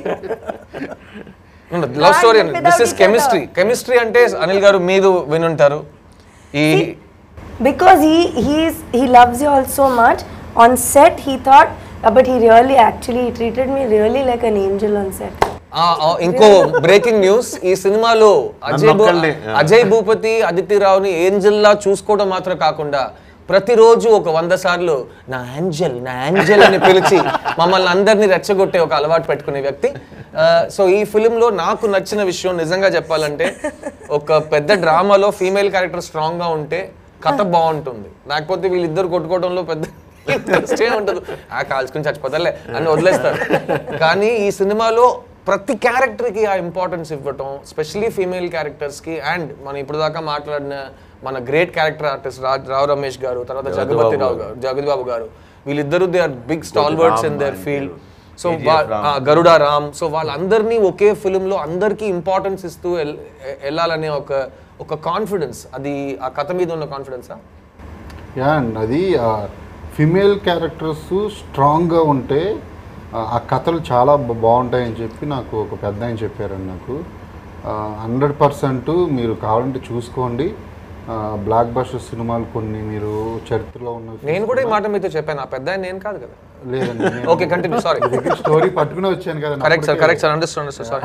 Love story Without this is each other. Chemistry chemistry అంటే అనిల్ గారు మీరు వినుంటారు ఈ because he he's he loves you all so much on set he thought uh, but he really actually treated me really like an angel on set ఆ, ఆ, ఇంకో breaking news ఈ సినిమాలో అజయ్ భూ- నమ్మకంలే. అజయ్ భూపతి అదితి రావుని ఏంజల్ లా చూసుకోవడం మాత్రం కాకుండా ప్రతిరోజు ఒక వంద సార్లు నా యాంజల్ నా యాంజల్ అని పిలిచి మమ్మల్ని అందరినీ రెచ్చగొట్టే ఒక అలవాటు పెట్టుకునే వ్యక్తి సో ఈ ఫిలింలో నాకు నచ్చిన విషయం నిజంగా చెప్పాలంటే ఒక పెద్ద డ్రామాలో ఫీమేల్ క్యారెక్టర్ స్ట్రాంగ్గా ఉంటే కథ బాగుంటుంది లేకపోతే వీళ్ళిద్దరు కొట్టుకోవడంలో పెద్ద ఇంట్రెస్టే ఉండదు ఆ కాల్చుకుని చచ్చిపోతారులే అని వదిలేస్తారు కానీ ఈ సినిమాలో ప్రతి క్యారెక్టర్కి ఆ ఇంపార్టెన్స్ ఇవ్వటం స్పెషలీ ఫీమేల్ క్యారెక్టర్స్కి అండ్ మనం ఇప్పుడు దాకా మాట్లాడిన మన great character artist Raj Rao Ramesh garu తర్వాత జగపతి రావు గారు జగతి బాబు గారు వీళ్ళిద్దరూ they are big stalwarts in their field so Garuda Ram so వాళ్ళందరినీ ఒకే ఫిలింలో అందరికీ ఇంపార్టెన్స్ ఇస్తూ ఎల్- ఎ- వెళ్ళాలనే ఒక ఒక కాన్ఫిడెన్స్ అది ఆ కథ మీద ఉన్న కాన్ఫిడెన్సా యా అండ్ అది ఫిమేల్ క్యారెక్టర్స్ స్ట్రాంగ్గా ఉంటే ఆ, ఆ కథలు చాలా బా- బాగుంటాయని చెప్పి నాకు ఒక పెద్ద ఆయన చెప్పారండి నాకు హండ్రెడ్ పర్సెంట్ మీరు కావాలంటే చూసుకోండి బ్లాక్ బస్టర్ సినిమాలు కొన్ని మీరు చరిత్రలో ఉన్న నేను కూడా ఈ మాట మీతో చెప్పాను ఆ పెద్ద ఆయన నేను కాదు కదా లేదండి నేను ఓకే కంటిన్యూ సారీ మీ దగ్గర స్టోరీ పట్టుకుని వచ్చాను కదా correct sir correct sir understand understand sorry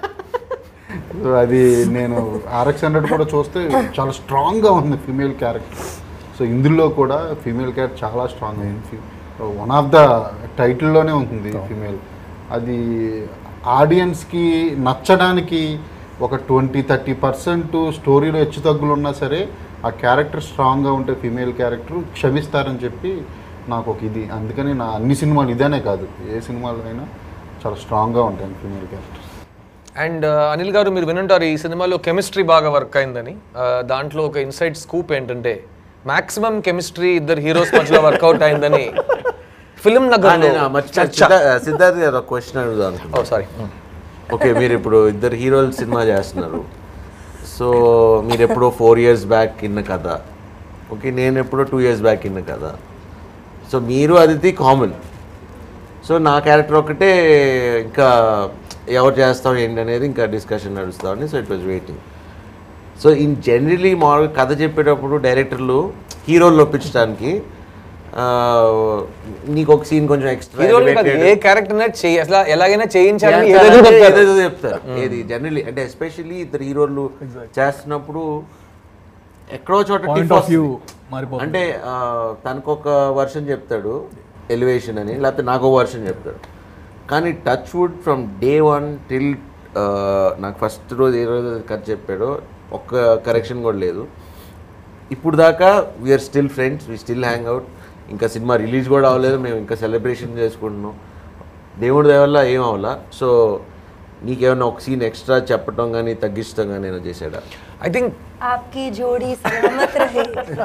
so అది నేను ఆర్ఎక్స్ హండ్రెడ్ కూడా చూస్తే చాలా స్ట్రాంగ్గా ఉంది ఫీమేల్ క్యారెక్టర్ సో ఇందులో కూడా ఫీమేల్ క్యారెక్టర్ చాలా స్ట్రాంగ్ అయింది వన్ ఆఫ్ ద టైటిల్లోనే ఉంటుంది ఫీమేల్ అది ఆడియన్స్కి నచ్చడానికి ఒక ట్వంటీ థర్టీ పర్సెంట్ స్టోరీలో హెచ్చు తగ్గులు ఉన్నా సరే ఆ క్యారెక్టర్ స్ట్రాంగ్గా ఉంటే ఫీమేల్ క్యారెక్టర్ క్షమిస్తారని చెప్పి నాకు ఒక ఇది అందుకని నా అన్ని సినిమాలు ఇదేనే కాదు ఏ సినిమాలో అయినా చాలా స్ట్రాంగ్గా ఉంటాయి ఫీమేల్ క్యారెక్టర్స్ అండ్ అనిల్ గారు మీరు వినుంటారు ఈ సినిమాలో కెమిస్ట్రీ బాగా వర్క్ అయిందని ఆ, దాంట్లో ఒక ఇన్సైడ్ స్కూప్ ఏంటంటే మాక్సిమం కెమిస్ట్రీ ఇద్దరు హీరోస్ మధ్యలో వర్కౌట్ అయిందని ఫిలిం నగర్ నేను మర్చిపోయాను. సిద్ధా- సిద్ధార్థ్ గారు ఒక క్వశ్చన్ అడుగుదాం అనుకున్నా. ఓ సారీ ఓకే మీరు ఇప్పుడు ఇద్దరు హీరోలు సినిమా చేస్తున్నారు సో మీరు ఎప్పుడో ఫోర్ ఇయర్స్ బ్యాక్ ఇన్న కథ ఓకే నేను ఎప్పుడో టూ ఇయర్స్ బ్యాక్ ఇన్న కథ సో మీరు అది కామన్ సో నా క్యారెక్టర్ ఒకటే ఇంకా ఎవరు చేస్తాం ఏంటి అనేది ఇంకా డిస్కషన్ నడుస్తామని so it was waiting so in generally మామూలుగా కథ చెప్పేటప్పుడు డైరెక్టర్లు హీరోలు ఒప్పించడానికి ఆ, నీకు ఒక సీన్ కొంచెం ఎక్స్ట్రా హీరోలు కాదు ఏ క్యారెక్టర్ చెయ్యి అసలు ఎలాగైనా చేయించాలని ఏదైనా ఏదేదో చెప్తారు. ఏదేదో చెప్తారు ఏది జనరలీ అంటే ఎస్పెషల్లీ ఇద్దరు హీరోలు చేస్తున్నప్పుడు ఎక్కడో చోట పాయింట్ tiff ఆఫ్ వ్యూ వస్తుంది. మారిపోతుంది అంటే ఆ, తనకు ఒక వర్షన్ చెప్తాడు ఎలివేషన్ అని లేకపోతే నాకు ఒక వర్షన్ చెప్తాడు కానీ touch wood from day one till నాకు ఫస్ట్ రోజు ఏ రోజు కథ చెప్పాడో ఒక్క కరెక్షన్ కూడా లేదు ఇప్పుడు దాకా we're still friends we still hang out ఇంకా సినిమా రిలీజ్ కూడా అవ్వలేదు మేము ఇంకా సెలబ్రేషన్ చేసుకుంటున్నాం దేవుడి దయ వల్ల ఏం అవ్వాలా సో నీకేమైనా ఒక సీన్ ఎక్స్ట్రా చెప్పడం కానీ తగ్గించడం కానీ ఏమైనా చేశాడా ఐ థింక్ आपकी जोड़ी सलामत रहे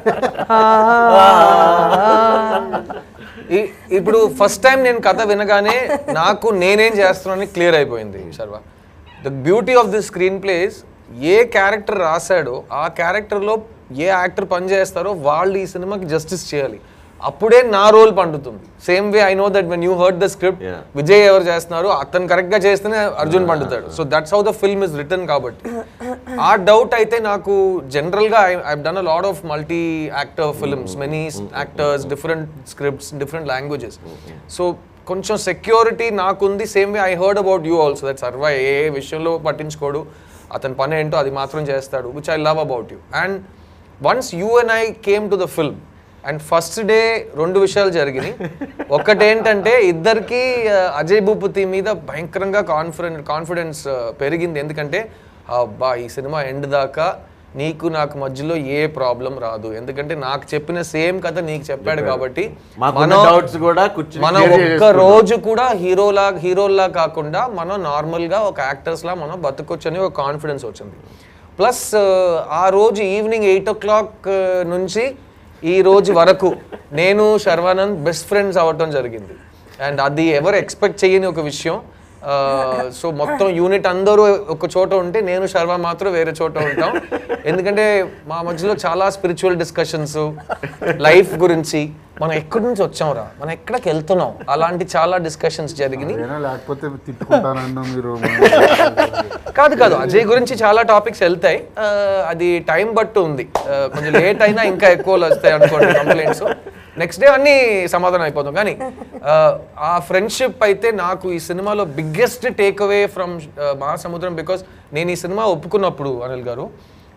ఈ- ఇప్పుడు ఫస్ట్ టైం నేను కథ వినగానే నాకు నేనేం చేస్తున్నానని క్లియర్ అయిపోయింది Sharwa the beauty of the screenplays ఏ క్యారెక్టర్ రాశాడో ఆ క్యారెక్టర్లో ఏ యాక్టర్ పనిచేస్తారో వాళ్ళు ఈ సినిమాకి జస్టిస్ చేయాలి అప్పుడే నా రోల్ పండుతుంది same way I know that when you heard the script Yeah. Vijay ఎవరు చేస్తున్నారు అతను కరెక్ట్ గా చేస్తేనే అర్జున్ పండుతాడు so that's how the film is return కాబట్టి ఆ డౌట్ అయితే నాకు జనరల్ గా I done a lot of multi actor films many actors different scripts different languages so కొంచెం సెక్యూరిటీ నాకుంది same way I heard about you also that Sharwa ఏ విషయంలో పట్టించుకోడు అతని పని ఏంటో అది మాత్రం చేస్తాడు which I love about you and once you and I came to the film and first day రెండు విషయాలు జరిగినాయి ఒకటేంటంటే ఇద్దరికి అజయ్ భూపతి మీద భయంకరంగా కాన్ఫిడెంట్ కాన్ఫిడెన్స్ పెరిగింది ఎందుకంటే అబ్బా ఈ సినిమా ఎండ్ దాకా నీకు నాకు మధ్యలో ఏ ప్రాబ్లం రాదు ఎందుకంటే నాకు చెప్పిన సేమ్ కథ నీకు చెప్పాడు కాబట్టి మాకున్న doubts కూడా కూర్చుని మనం clear ఒక్క చేసుకున్నాం. రోజు కూడా హీరోలా హీరోల్లా కాకుండా మనం నార్మల్గా ఒక యాక్టర్స్లా మనం బతకొచ్చని ఒక కాన్ఫిడెన్స్ వచ్చింది ప్లస్ ఆ రోజు ఈవినింగ్ ఎయిట్ ఓ క్లాక్ నుంచి ఈ రోజు వరకు నేను శర్వానంద్ బెస్ట్ ఫ్రెండ్స్ అవ్వటం జరిగింది అండ్ అది ఎవరు ఎక్స్పెక్ట్ చేయని ఒక విషయం సో మొత్తం యూనిట్ అందరూ ఒక చోట ఉంటే నేను శర్వ మాత్రం వేరే చోట ఉంటాం ఎందుకంటే మా మధ్యలో చాలా స్పిరిచువల్ డిస్కషన్స్ లైఫ్ గురించి మనం ఎక్కడి నుంచి వచ్చాంరా మనం ఎక్కడికి వెళ్తున్నాం అలాంటి చాలా డిస్కషన్స్ జరిగినాయి అదేనా లేకపోతే తిట్టుకుంటానన్నా మీరు కాదు కాదు అజయ్ గురించి చాలా టాపిక్స్ వెళ్తాయి ఆ, అది టైం బట్టి ఉంది ఆ, కొంచెం లేట్ అయినా ఇంకా ఎక్కువ వస్తాయి అనుకోండి కంప్లైంట్స్ నెక్స్ట్ డే అన్ని సమాధానం అయిపోతాం కానీ ఆ, ఆ ఫ్రెండ్షిప్ అయితే నాకు ఈ సినిమాలో biggest takeaway from Mahasamudram because నేను ఈ సినిమా ఒప్పుకున్నప్పుడు అనిల్ గారు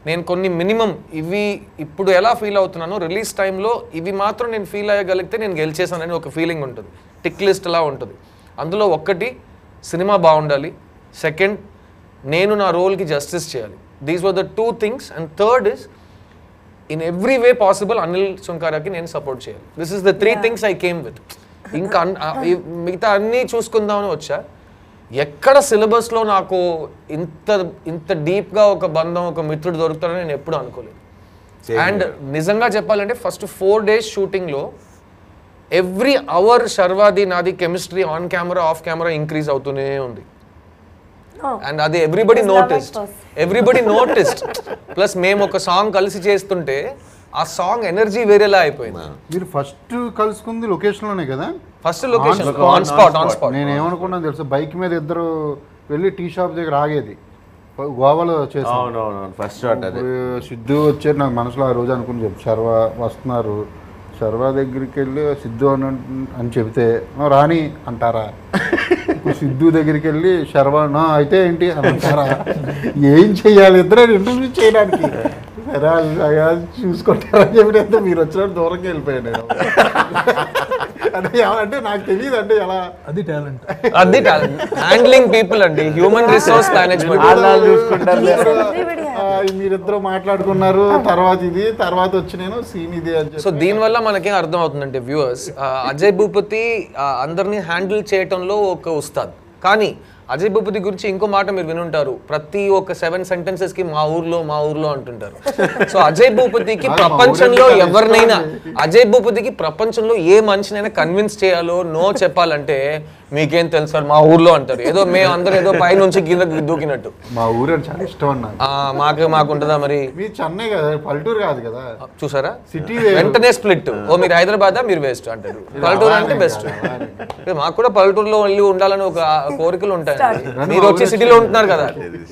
నేను కొన్ని మినిమం ఇవి ఇప్పుడు ఎలా ఫీల్ అవుతున్నానో రిలీజ్ టైంలో ఇవి మాత్రం నేను ఫీల్ అయ్యగలిగితే నేను గెలిచేసానని ఒక ఫీలింగ్ ఉంటుంది టిక్ లిస్ట్ లా ఉంటుంది అందులో ఒక్కటి సినిమా బాగుండాలి సెకండ్ నేను నా రోల్కి జస్టిస్ చేయాలి these were the two things and third is in every way possible Anil సుంకారాకి నేను సపోర్ట్ చేయాలి this is the three things I came with ఇంకా అన్- ఆ, ఈ మిగతా అన్నీ చూసుకుందామని వచ్చా ఎక్కడ సిలబస్లో నాకు ఇంత ఇంత డీప్గా ఒక బంధం ఒక మిత్రుడు దొరుకుతాడని నేను ఎప్పుడు అనుకోలేదు అండ్ నిజంగా చెప్పాలంటే ఫస్ట్ ఫోర్ డేస్ షూటింగ్లో ఎవ్రీ అవర్ శర్వాది నాది chemistry on camera off camera increase అవుతూనే ఉంది Oh. అండ్ అది everybody Just love at noticed first. Everybody noticed plus మేము ఒక సాంగ్ కలిసి చేస్తుంటే ఆ సాంగ్ ఎనర్జీ వేరేలా అయిపోయింది మీరు ఫస్ట్ కలుసుకుంది లొకేషన్లోనే కదా first location spot, on spot on spot నేను ఏమనుకున్నాను తెలుసు బైక్ మీద ఇద్దరు వెళ్ళి టీ షాప్ దగ్గర ఆగేది గోవాలో చేసాం అవునవును ఫస్ట్ షాట్ అదే ఇప్పుడు సిద్ధు వచ్చారు నాకు మనసులో ఆ రోజు అనుకుని చెప్పు శర్వా వస్తున్నారు శర్వా దగ్గరికి వెళ్ళి సిద్ధు అని అని చెబితే "ఆ, రాని అంటారా ఇప్పుడు సిద్ధు దగ్గరికి వెళ్ళి శర్వా "ఆ, అయితే ఏంటి అని అంటారా ఏం చెయ్యాలి ఇద్దరు ఇంటర్వ్యూ చేయడానికి సరే అది- అది చూసుకుంటారని చెప్పి మీరు వచ్చినట్టు దూరంగా వెళ్ళిపోయాను నేను అంటే ఎలా- అంటే నాకు తెలియదు అంటే ఎలా అది టాలెంట్ అది హ్యాండ్లింగ్ పీపుల్ అండి హ్యూమన్ రిసోర్స్ మేనేజ్మెంట్ వాళ్ళు చూసుకుంటారు Everybody ఆ, మీరిద్దరు మాట్లాడుకున్నారు తర్వాత ఇది తర్వాత వచ్చి నేను సీన్ ఇది అని చెప్పి సో దీనివల్ల మనకేం అర్థం అవుతుందంటే వ్యూవర్స్ అజయ్ భూపతి ఆ, అందరినీ హ్యాండిల్ చేయటంలో ఒక ఉస్తాద్ కానీ అజయ్ భూపతి గురించి ఇంకో మాట మీరు వినుంటారు ప్రతి ఒక్క సెవెన్ సెంటెన్సెస్ కి మా ఊర్లో మా ఊర్లో అంటుంటారు సో అజయ్ భూపతికి మా ప్రపంచంలో ఊరంటే చాలా ఎవరినైనా ఇష్టం అజయ్ భూపతికి ప్రపంచంలో ఏ మనిషినైనా కన్విన్స్ చేయాలో నో చెప్పాలంటే మీకేం తెలుసు సార్ మా ఊర్లో అంటారు ఏదో మేము అందరూ ఏదో పై నుంచి కింద దూకినట్టు మా ఊరు అంటే చాలా ఇష్టం అన్నారు ఆ, మాకు మాకు ఉంటుందా మరి మీ చెన్నై కదా పల్లెటూరు కాదు కదా చూసారా సిటీ వెంటనే స్ప్లిట్ ఓ మీరు హైదరాబాద్ మీరు వేస్ట్ అంటారు పల్లెటూరు అంటే బెస్ట్ మాకు కూడా పల్లెటూరులో వెళ్ళి ఉండాలని ఒక కోరికలు ఉంటాయి మీరు వచ్చి సిటీలో ఉంటున్నారు కదా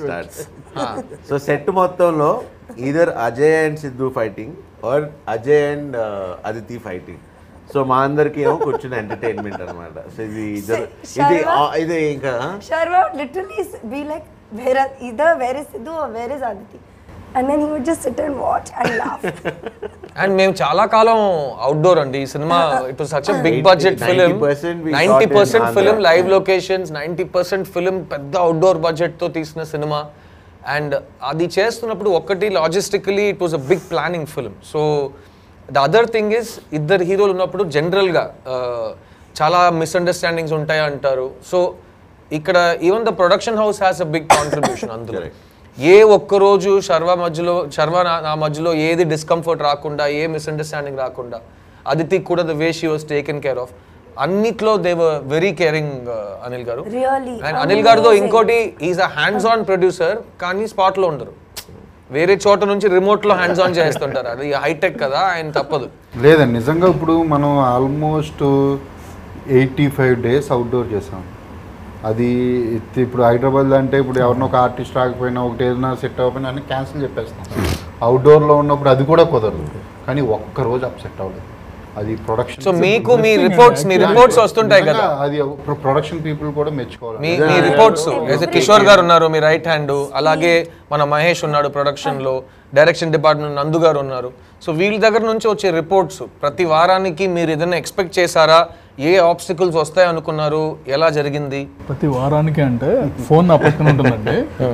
సో సెట్ మొత్తంలో either Ajay and Siddhu fighting or Ajay and Aditi fighting so మా అందరికి ఏమో కూర్చుని ఎంటర్టైన్మెంట్ అనమాట సో ఇది ఇద్దరు ఇది Sharma? ఆ, ఇది ఇంకా Sharma would literally s- be like, where are, either where is Sidhu or where is Aditi? And then he would just sit and watch and laugh. And మేము చాలా కాలం అవుట్డోర్ అండి ఈ cinema it was such big budget film 90% we ninety shot in percent Andhra. Film live locations ninety percent film పెద్ద outdoor budget తో తీసిన cinema and అది చేస్తున్నప్పుడు ఒక్కటి logistically it was a big planning film so the other thing is ఇద్దరు హీరోలు ఉన్నప్పుడు జనరల్గా చాలా మిస్అండర్స్టాండింగ్స్ ఉంటాయి అంటారు సో ఇక్కడ even the production house has a big contribution అందులో ఏ ఒక్క రోజు శర్వ మధ్యలో శర్వ నా- నా మధ్యలో ఏది డిస్కంఫర్ట్ రాకుండా ఏ మిస్అండర్స్టాండింగ్ రాకుండా అదితి కూడా the way she was taken care of అన్నిట్లో they were very caring Anil garu Really and Anil గారితో amazing. ఇంకోటి is a hands on producer కానీ spot లో ఉండరు వేరే చోట నుంచి remote లో హ్యాండ్స్ ఆన్ చేస్తుంటారు అది హైటెక్ కదా ఆయన తప్పదు లేదండి నిజంగా ఇప్పుడు మనం almost eighty five days outdoor చేసాం అది ఇత్- ఇప్పుడు హైదరాబాద్ అంటే ఇప్పుడు ఎవరినో ఒక ఆర్టిస్ట్ రాకపోయినా ఒకటి ఏదైనా సెట్ అవ్వకపోయినా అన్ని క్యాన్సిల్ చెప్పేస్తాం అవుట్డోర్లో ఉన్నప్పుడు అది కూడా కుదరదు కానీ ఒక్క రోజు అప్సెట్ అవ్వలేదు అది ప్రొడక్షన్ సో మీకు మీ రిపోర్ట్స్ మీ రిపోర్ట్స్ వస్తుంటాయి కదా అది ప్రొడక్షన్ పీపుల్ కూడా మెచ్చుకోవాలి మీ మీ రిపోర్ట్స్ కిషోర్ గారు ఉన్నారు మీ రైట్ హ్యాండ్ అలాగే మన మహేష్ ఉన్నాడు ప్రొడక్షన్ లో డైరెక్షన్ డిపార్ట్మెంట్ నందు గారు ఉన్నారు సో వీళ్ళ దగ్గర నుంచి వచ్చే రిపోర్ట్స్ ప్రతి వారానికి మీరు ఏదైనా ఎక్స్పెక్ట్ చేశారా ఏ ఆబ్స్టికల్స్ వస్తాయి అనుకున్నారు ఎలా జరిగింది ప్రతి వారానికి అంటే ఫోన్ నా పక్కన ఉంటుందండి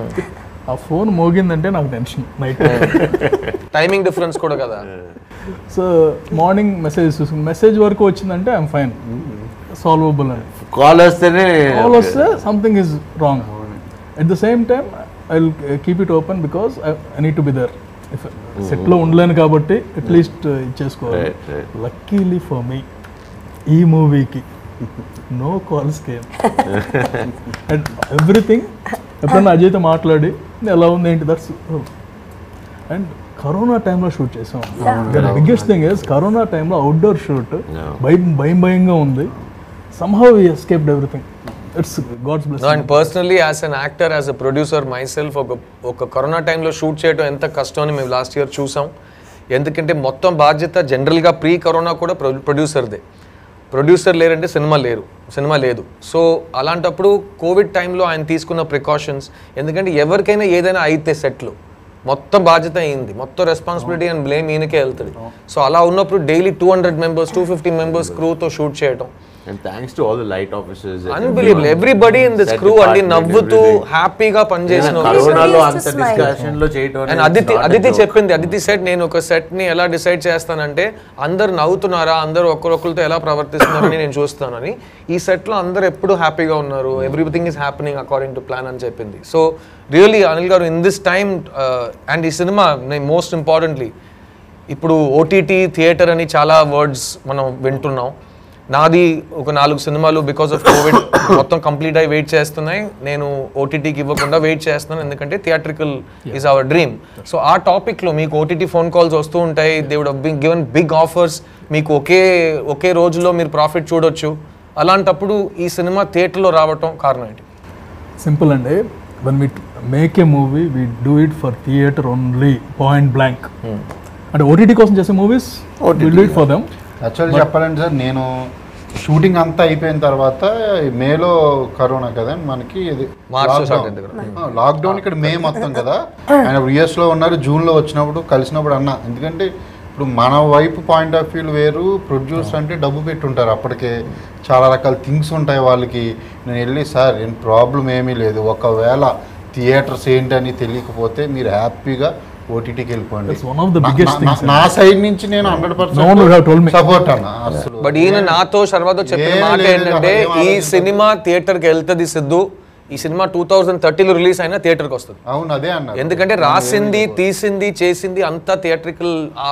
ఆ ఫోన్ మోగిందంటే నాకు టెన్షన్ నైట్ టైమింగ్ డిఫరెన్స్ కూడా కదా సో మార్నింగ్ మెసేజ్ చూసుకుని మెసేజ్ వరకు వచ్చిందంటే ఐఎమ్ ఫైన్ సాల్వబుల్ అని కాల్ వస్తేనే కాల్ వస్తే something is wrong at the same time I will keep it open because I need to be there if సెట్లో ఉండలేను కాబట్టి అట్లీస్ట్ ఇచ్చేసుకోవాలి Right, right. Luckily for me ఈ మూవీకి no calls came and everything ఎప్పుడన్నా అజయ్తో మాట్లాడి ఎలా ఉంది ఏంటి దట్స్ అండ్ కరోనా టైంలో షూట్ చేసాం బిగ్గెస్ట్ థింగ్ ఇస్ కరోనా టైంలో అవుట్డోర్ షూట్ Yeah. భయం భయం భయంగా ఉంది somehow escaped everything it's God's bless and personally as an actor as a producer myself ఒక ఒక కరోనా టైంలో షూట్ చేయడం ఎంత కష్టం అని మేము లాస్ట్ ఇయర్ చూసాం ఎందుకంటే మొత్తం బాధ్యత జనరల్గా ప్రీ కరోనా కూడా ప్రొడ్యూసర్దే ప్రొడ్యూసర్ లేరంటే సినిమా లేరు సినిమా లేదు సో అలాంటప్పుడు కోవిడ్ టైంలో ఆయన తీసుకున్న ప్రికాషన్స్ ఎందుకంటే ఎవరికైనా ఏదైనా అయితే సెట్లు మొత్తం బాధ్యత అయింది మొత్తం రెస్పాన్సిబిలిటీ అండ్ బ్లేమ్ ఈయనకే వెళ్తుంది సో అలా ఉన్నప్పుడు daily two hundred members two fifty members క్రూతో షూట్ చేయడం and thanks to all the light officers unbelievable everybody in this crew అండి నవ్వుతూ హ్యాపీగా పనిచేసిన ఒక కరోనాలో used అంత to smile. డిస్కషన్ లో చేయడం అండ్ అనేది Aditi not a Aditi joke. చెప్పింది అదితి సెట్ నేను ఒక సెట్ ని ఎలా డిసైడ్ చేస్తానంటే అందరు నవ్వుతున్నారా అందరు ఒకరొకరితో ఎలా ప్రవర్తిస్తున్నారని నేను చూస్తానని ఈ సెట్ లో అందరు ఎప్పుడు హ్యాపీగా ఉన్నారు everything is happening according to plan అని చెప్పింది so really Anil garu in this time and ఈ సినిమా మోస్ట్ ఇంపార్టెంట్లీ ఇప్పుడు ఓటీటీ థియేటర్ అని చాలా వర్డ్స్ మనం వింటున్నాం నాది ఒక నాలుగు సినిమాలు బికాస్ ఆఫ్ కోవిడ్ మొత్తం కంప్లీట్ అయి వెయిట్ చేస్తున్నాయి నేను ఓటీటీకి ఇవ్వకుండా వెయిట్ చేస్తున్నాను ఎందుకంటే theatrical is our dream so ఆ టాపిక్లో మీకు ఓటీటీ ఫోన్ కాల్స్ వస్తూ ఉంటాయి they would been given big offers మీకు ఒకే ఒకే రోజులో మీరు ప్రాఫిట్ చూడొచ్చు అలాంటప్పుడు ఈ సినిమా థియేటర్లో రావటం కారణం ఏంటి సింపుల్ అండి one we make a movie we do it for theatre only point blank అంటే ఓటీటీ కోసం చేసే movies will do it for them actually చెప్పాలంటే సార్ నేను షూటింగ్ అంతా అయిపోయిన తర్వాత ఈ మేలో కరోనా కదా మనకి ఇది మార్చ్ లాక్డౌన్. స్టార్ట్ అయింది కదా. ఆ, లాక్డౌన్ ఇక్కడ మే మొత్తం కదా ఆయన యుఎస్ లో ఉన్నారు జూన్ లో వచ్చినప్పుడు కలిసినప్పుడు అన్న ఎందుకంటే ఇప్పుడు మన వైపు పాయింట్ ఆఫ్ వ్యూ వేరు ప్రొడ్యూస్ అంటే డబ్బు పెట్టుంటారు అప్పటికే చాలా రకాల థింగ్స్ ఉంటాయి వాళ్ళకి నేను వెళ్ళి సార్ ఏం ప్రాబ్లం ఏమీ లేదు ఒకవేళ థియేటర్స్ ఏంటని తెలియకపోతే మీరు హ్యాపీగా ఓటీటీకి వెళ్ళిపోండి That's one of the నా- biggest నా- things, నా సైడ్ నుంచి నేను hundred No one would have told me. Support అన్న అసలు బట్ ఈయన నాతో శర్మతో చెప్పిన ఏం మాట లేదు, ఏంటంటే ఏం ఈ ఆలోచించదు. సినిమా థియేటర్కి వెళ్తుంది సిద్ధు ఈ సినిమా టూ థౌజండ్ థర్టీలో రిలీజ్ అయినా థియేటర్కి వస్తుంది అవును అదే అన్న ఎందుకంటే రాసింది తీసింది చేసింది అంతా థియేట్రికల్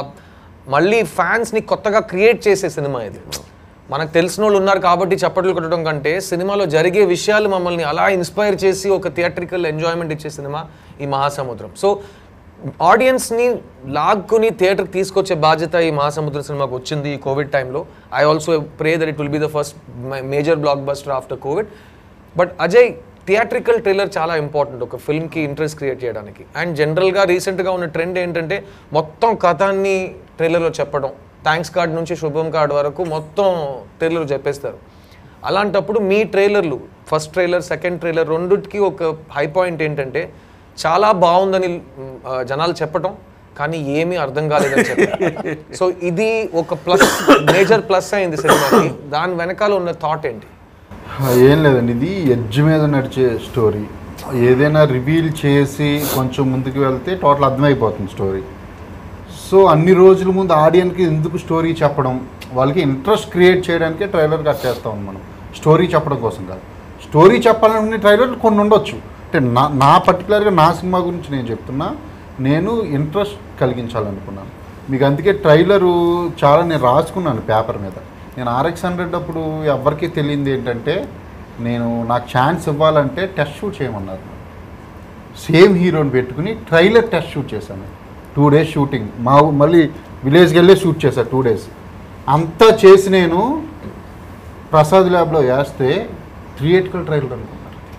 మళ్ళీ ఫ్యాన్స్ ని కొత్తగా క్రియేట్ చేసే సినిమా ఇది మనకు తెలిసిన వాళ్ళు ఉన్నారు కాబట్టి చప్పట్లు కొట్టడం కంటే సినిమాలో జరిగే విషయాలు మమ్మల్ని అలా ఇన్స్పైర్ చేసి ఒక థియేట్రికల్ ఎంజాయ్మెంట్ ఇచ్చే సినిమా ఈ మహాసముద్రం సో ఆడియన్స్ని లాక్కుని థియేటర్కి తీసుకొచ్చే బాధ్యత ఈ మహాసముద్ర సినిమాకి వచ్చింది ఈ కోవిడ్ టైంలో I also pray that it will be the first major blockbuster after COVID but Ajay theatrical trailer చాలా ఇంపార్టెంట్ ఒక ఫిల్మ్కి ఇంట్రెస్ట్ క్రియేట్ చేయడానికి అండ్ జనరల్గా రీసెంట్గా ఉన్న ట్రెండ్ ఏంటంటే మొత్తం కథాన్ని ట్రైలర్లో చెప్పడం థ్యాంక్స్ కార్డ్ నుంచి శుభం కార్డ్ వరకు మొత్తం ట్రైలర్ చెప్పేస్తారు అలాంటప్పుడు మీ ట్రైలర్లు ఫస్ట్ ట్రైలర్ సెకండ్ ట్రైలర్ రెండుకి ఒక హై పాయింట్ ఏంటంటే చాలా బాగుందని మ్, ఆ, జనాలు చెప్పటం కానీ ఏమీ అర్థం కాలేదని చెప్పారు సో ఇది ఒక ప్లస్ మేజర్ ప్లస్ అయింది సినిమాకి దాని వెనకాల ఉన్న థాట్ ఏంటి ఏం లేదండి ఇది ఎడ్జ్ మీద నడిచే స్టోరీ ఏదైనా రివీల్ చేసి కొంచెం ముందుకు వెళ్తే టోటల్ అర్థమైపోతుంది స్టోరీ సో అన్ని రోజుల ముందు ఆడియన్కి ఎందుకు స్టోరీ చెప్పడం వాళ్ళకి ఇంట్రెస్ట్ క్రియేట్ చేయడానికే ట్రైలర్ కట్ చేస్తాం మనం స్టోరీ చెప్పడం కోసం కాదు స్టోరీ చెప్పాలనుకునే ట్రైలర్ కొన్ని ఉండొచ్చు అంటే నా నా పర్టికులర్గా నా సినిమా గురించి నేను చెప్తున్నా నేను ఇంట్రెస్ట్ కలిగించాలనుకున్నాను మీకు అందుకే ట్రైలరు చాలా నేను రాసుకున్నాను పేపర్ మీద నేను ఆర్ఎక్స్ హండ్రెడ్ అప్పుడు ఎవరికీ తెలియంది ఏంటంటే నేను నాకు ఛాన్స్ ఇవ్వాలంటే టెస్ట్ షూట్ చేయమన్నారు నన్ను. సేమ్ హీరోని పెట్టుకుని ట్రైలర్ టెస్ట్ షూట్ చేశాను టూ డేస్ షూటింగ్ మా ఊ- మళ్ళీ విలేజ్కి వెళ్ళి షూట్ చేశాను టూ డేస్ అంతా చేసి నేను ప్రసాద్ ల్యాబ్లో వేస్తే థియేటికల్ ట్రైలర్ అనుకున్నారు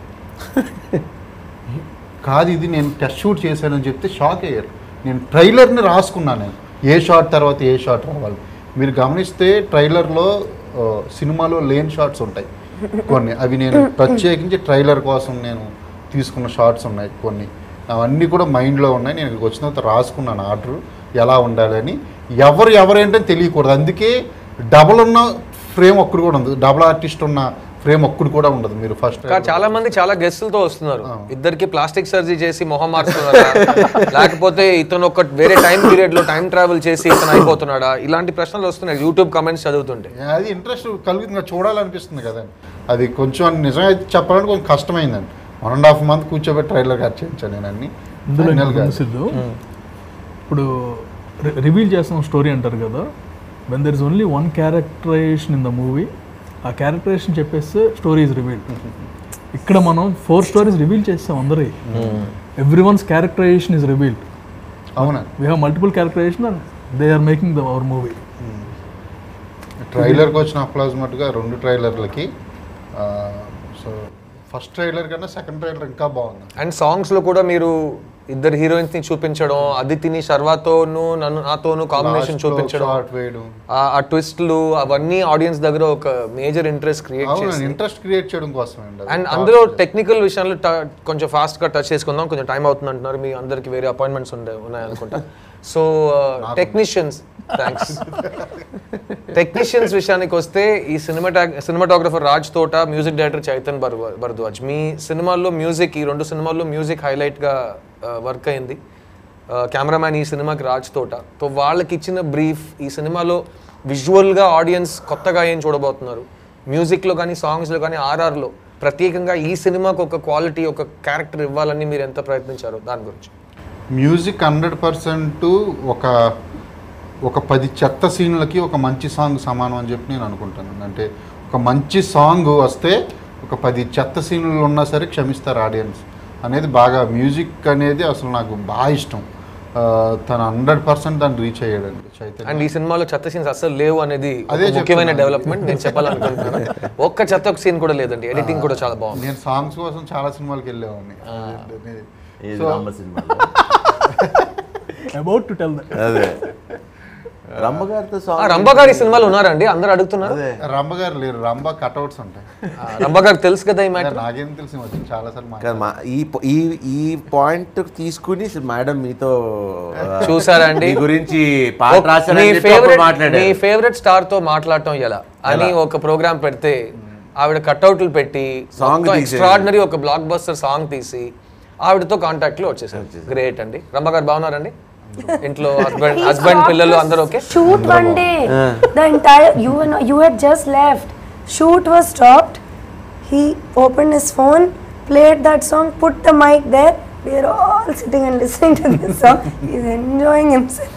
కాదు ఇది నేను టెస్ట్ షూట్ చేశానని చెప్తే షాక్ అయ్యారు నేను ట్రైలర్ని రాసుకున్నాను నేను ఏ షాట్ తర్వాత ఏ షాట్ రావాలి మీరు గమనిస్తే ట్రైలర్లో ఆ, సినిమాలో లేని షాట్స్ ఉంటాయి కొన్ని అవి నేను ప్రత్యేకించి ట్రైలర్ కోసం నేను తీసుకున్న షార్ట్స్ ఉన్నాయి కొన్ని అవన్నీ కూడా మైండ్లో ఉన్నాయి నేను ఇక్కడికి వచ్చిన తర్వాత రాసుకున్నాను ఆర్డర్ ఎలా ఉండాలని ఎవరు ఎవరేంటని తెలియకూడదు అందుకే డబల్ ఉన్న ఫ్రేమ్ ఒక్కడు కూడా ఉంది డబుల్ ఆర్టిస్ట్ ఉన్న ఫ్రేమ్ ఒక్కడు కూడా ఉండదు మీరు ఫస్ట్ ఇంకా చాలా మంది చాలా గెస్టులతో వస్తున్నారు ఇద్దరికి ప్లాస్టిక్ సర్జరీ చేసి మొహం మార్చుతున్నారా లేకపోతే ఇతను ఒక వేరే టైం పీరియడ్ లో టైం ట్రావెల్ చేసి ఇతను అయిపోతున్నాడా ఇలాంటి ప్రశ్నలు వస్తున్నాయి యూట్యూబ్ కమెంట్స్ చదువుతుంటే అది ఇంట్రెస్ట్ కలుగుతుంది కదా, చూడాలనిపిస్తుంది కదండి అది కొంచెం నిజమే చెప్పాలంటే కొంచెం కష్టమైందండి వన్ అండ్ హాఫ్ మంత్ కూర్చోబెట్టి ట్రైలర్ కట్ చేయించాను నేను అన్ని ఇందులో Final ఇంకొక గా. ఉంది సిద్ధు ఇప్పుడు రివీల్ చేస్తున్న స్టోరీ అంటారు కదా when there is only one characterization in the movie ఆ క్యారెక్టరైజేషన్ చెప్పేస్తే స్టోరీ ఇస్ రివీల్డ్ ఇక్కడ మనం ఫోర్ స్టోరీస్ రివీల్ చేస్తాం అందరి everyone's characterization is revealed అవునా we have multiple characterization and they are making the our movie ట్రైలర్కి వచ్చిన applause మటుగా రెండు ట్రైలర్లకి సో ఫస్ట్ ట్రైలర్ కన్నా సెకండ్ ట్రైలర్ ఇంకా బాగుంది అండ్ సాంగ్స్ లో కూడా మీరు ఇద్దరు హీరోయిన్స్ ని చూపించడం అదితిని శర్వాతోను నన్ను నాతోను కాంబినేషన్ చూపించడం షార్ట్ వేయడం ఆ- ఆ ట్విస్ట్లు అవన్నీ ఆడియన్స్ దగ్గర ఒక మేజర్ ఇంట్రెస్ట్ క్రియేట్ అవును చేసి ఇంట్రెస్ట్ క్రియేట్ చేయడం కోసమే అండి అది. అండ్ అందులో టెక్నికల్ విషయాలు ట- కొంచెం ఫాస్ట్ గా టచ్ చేసుకుందాం కొంచెం టైం అవుతుంది అంటున్నారు మీ అందరికి వేరే అపాయింట్మెంట్స్ ఉండే ఉన్నాయి అనుకుంటా సో టెక్నీషియన్స్ థ్యాంక్స్ టెక్నీషియన్స్ విషయానికి వస్తే ఈ సినిమాటా cinematographer Raj Thota music director Chaitan భర్ భరద్వాజ్ మీ సినిమాల్లో మ్యూజిక్ ఈ రెండు సినిమాల్లో మ్యూజిక్ హైలైట్గా వర్క్ అయింది కెమెరామ్యాన్ ఈ సినిమాకి రాజ్ తోట సో వాళ్ళకి ఇచ్చిన బ్రీఫ్ ఈ సినిమాలో విజువల్గా ఆడియన్స్ కొత్తగా ఏం చూడబోతున్నారు మ్యూజిక్లో కానీ సాంగ్స్లో కానీ ఆర్ఆర్లో ప్రత్యేకంగా ఈ సినిమాకి ఒక క్వాలిటీ ఒక క్యారెక్టర్ ఇవ్వాలని మీరు ఎంత ప్రయత్నించారో దాని గురించి మ్యూజిక్ హండ్రెడ్ పర్సెంట్ ఒక ఒక పది చెత్త సీన్లకి ఒక మంచి సాంగ్ సమానం అని చెప్పి నేను అనుకుంటాను అంటే ఒక మంచి సాంగ్ వస్తే ఒక పది చెత్త సీన్లు ఉన్నా సరే క్షమిస్తారు ఆడియన్స్ అనేది బాగా మ్యూజిక్ అనేది అసలు నాకు బాగా ఇష్టం ఆ, తను హండ్రెడ్ పర్సెంట్ దాన్ని రీచ్ అయ్యాడండి చైతన్య అండ్ ఈ సినిమాలో చెత్త సీన్స్ అస్సలు లేవు అనేది ఒక అదే ముఖ్యమైన చెప్తున్నాను. డెవలప్మెంట్ నేను చెప్పాలనుకుంటున్నాను ఒక్క చెత్త ఒక సీన్ కూడా లేదండి ఎడిటింగ్ కూడా చాలా బాగుంది నేను సాంగ్స్ కోసం చాలా సినిమాలకి వెళ్ళేవాడిని ఏది So- రామ సినిమాలో అబౌట్ టు టెల్ దట్ అదే రమ్మ గారితో ఆ, సాంగ్ రంభ గారి సినిమాలు ఉన్నారండి అందరు అడుగుతున్నారు అదే రంభ గారు లేరు రంభ కట్అవుట్స్ ఉంటాయి ఆ, రంభ గారికి తెలుసు కదా ఈ మ్యాటర్ నాకేం తెలిసి వచ్చింది చాలా సార్లు కాదు మా ఈ ప- ఈ ఈ పాయింట్ తీసుకుని మేడం మీతో ఆ, చూసారా అండి? మీ గురించి పాట మీ రాశారని చెప్పి అప్పుడు ఫేవరెట్ మీ మాట్లాడారు ఫేవరెట్ స్టార్ తో మాట్లాడటం ఎలా అని ఒక ప్రోగ్రామ్ పెడితే ఆవిడ కట్అవుట్లు పెట్టి Song తీసేది. ఎక్స్ట్రాడినరీ ఒక బ్లాక్ బస్టర్ సాంగ్ తీసి ఆవిడతో కాంటాక్ట్ లో వచ్చేసారు గ్రేట్ అండి రంభ గారు బాగున్నారండి ఇంట్లో హస్బెండ్ He హస్బెండ్ stopped పిల్లలు అందరూ okay Shoot one day. The entire you were not, you had just left. Shoot was stopped. He opened his phone, played that song, put the mic there. We are all sitting and listening to this song. He's enjoying himself.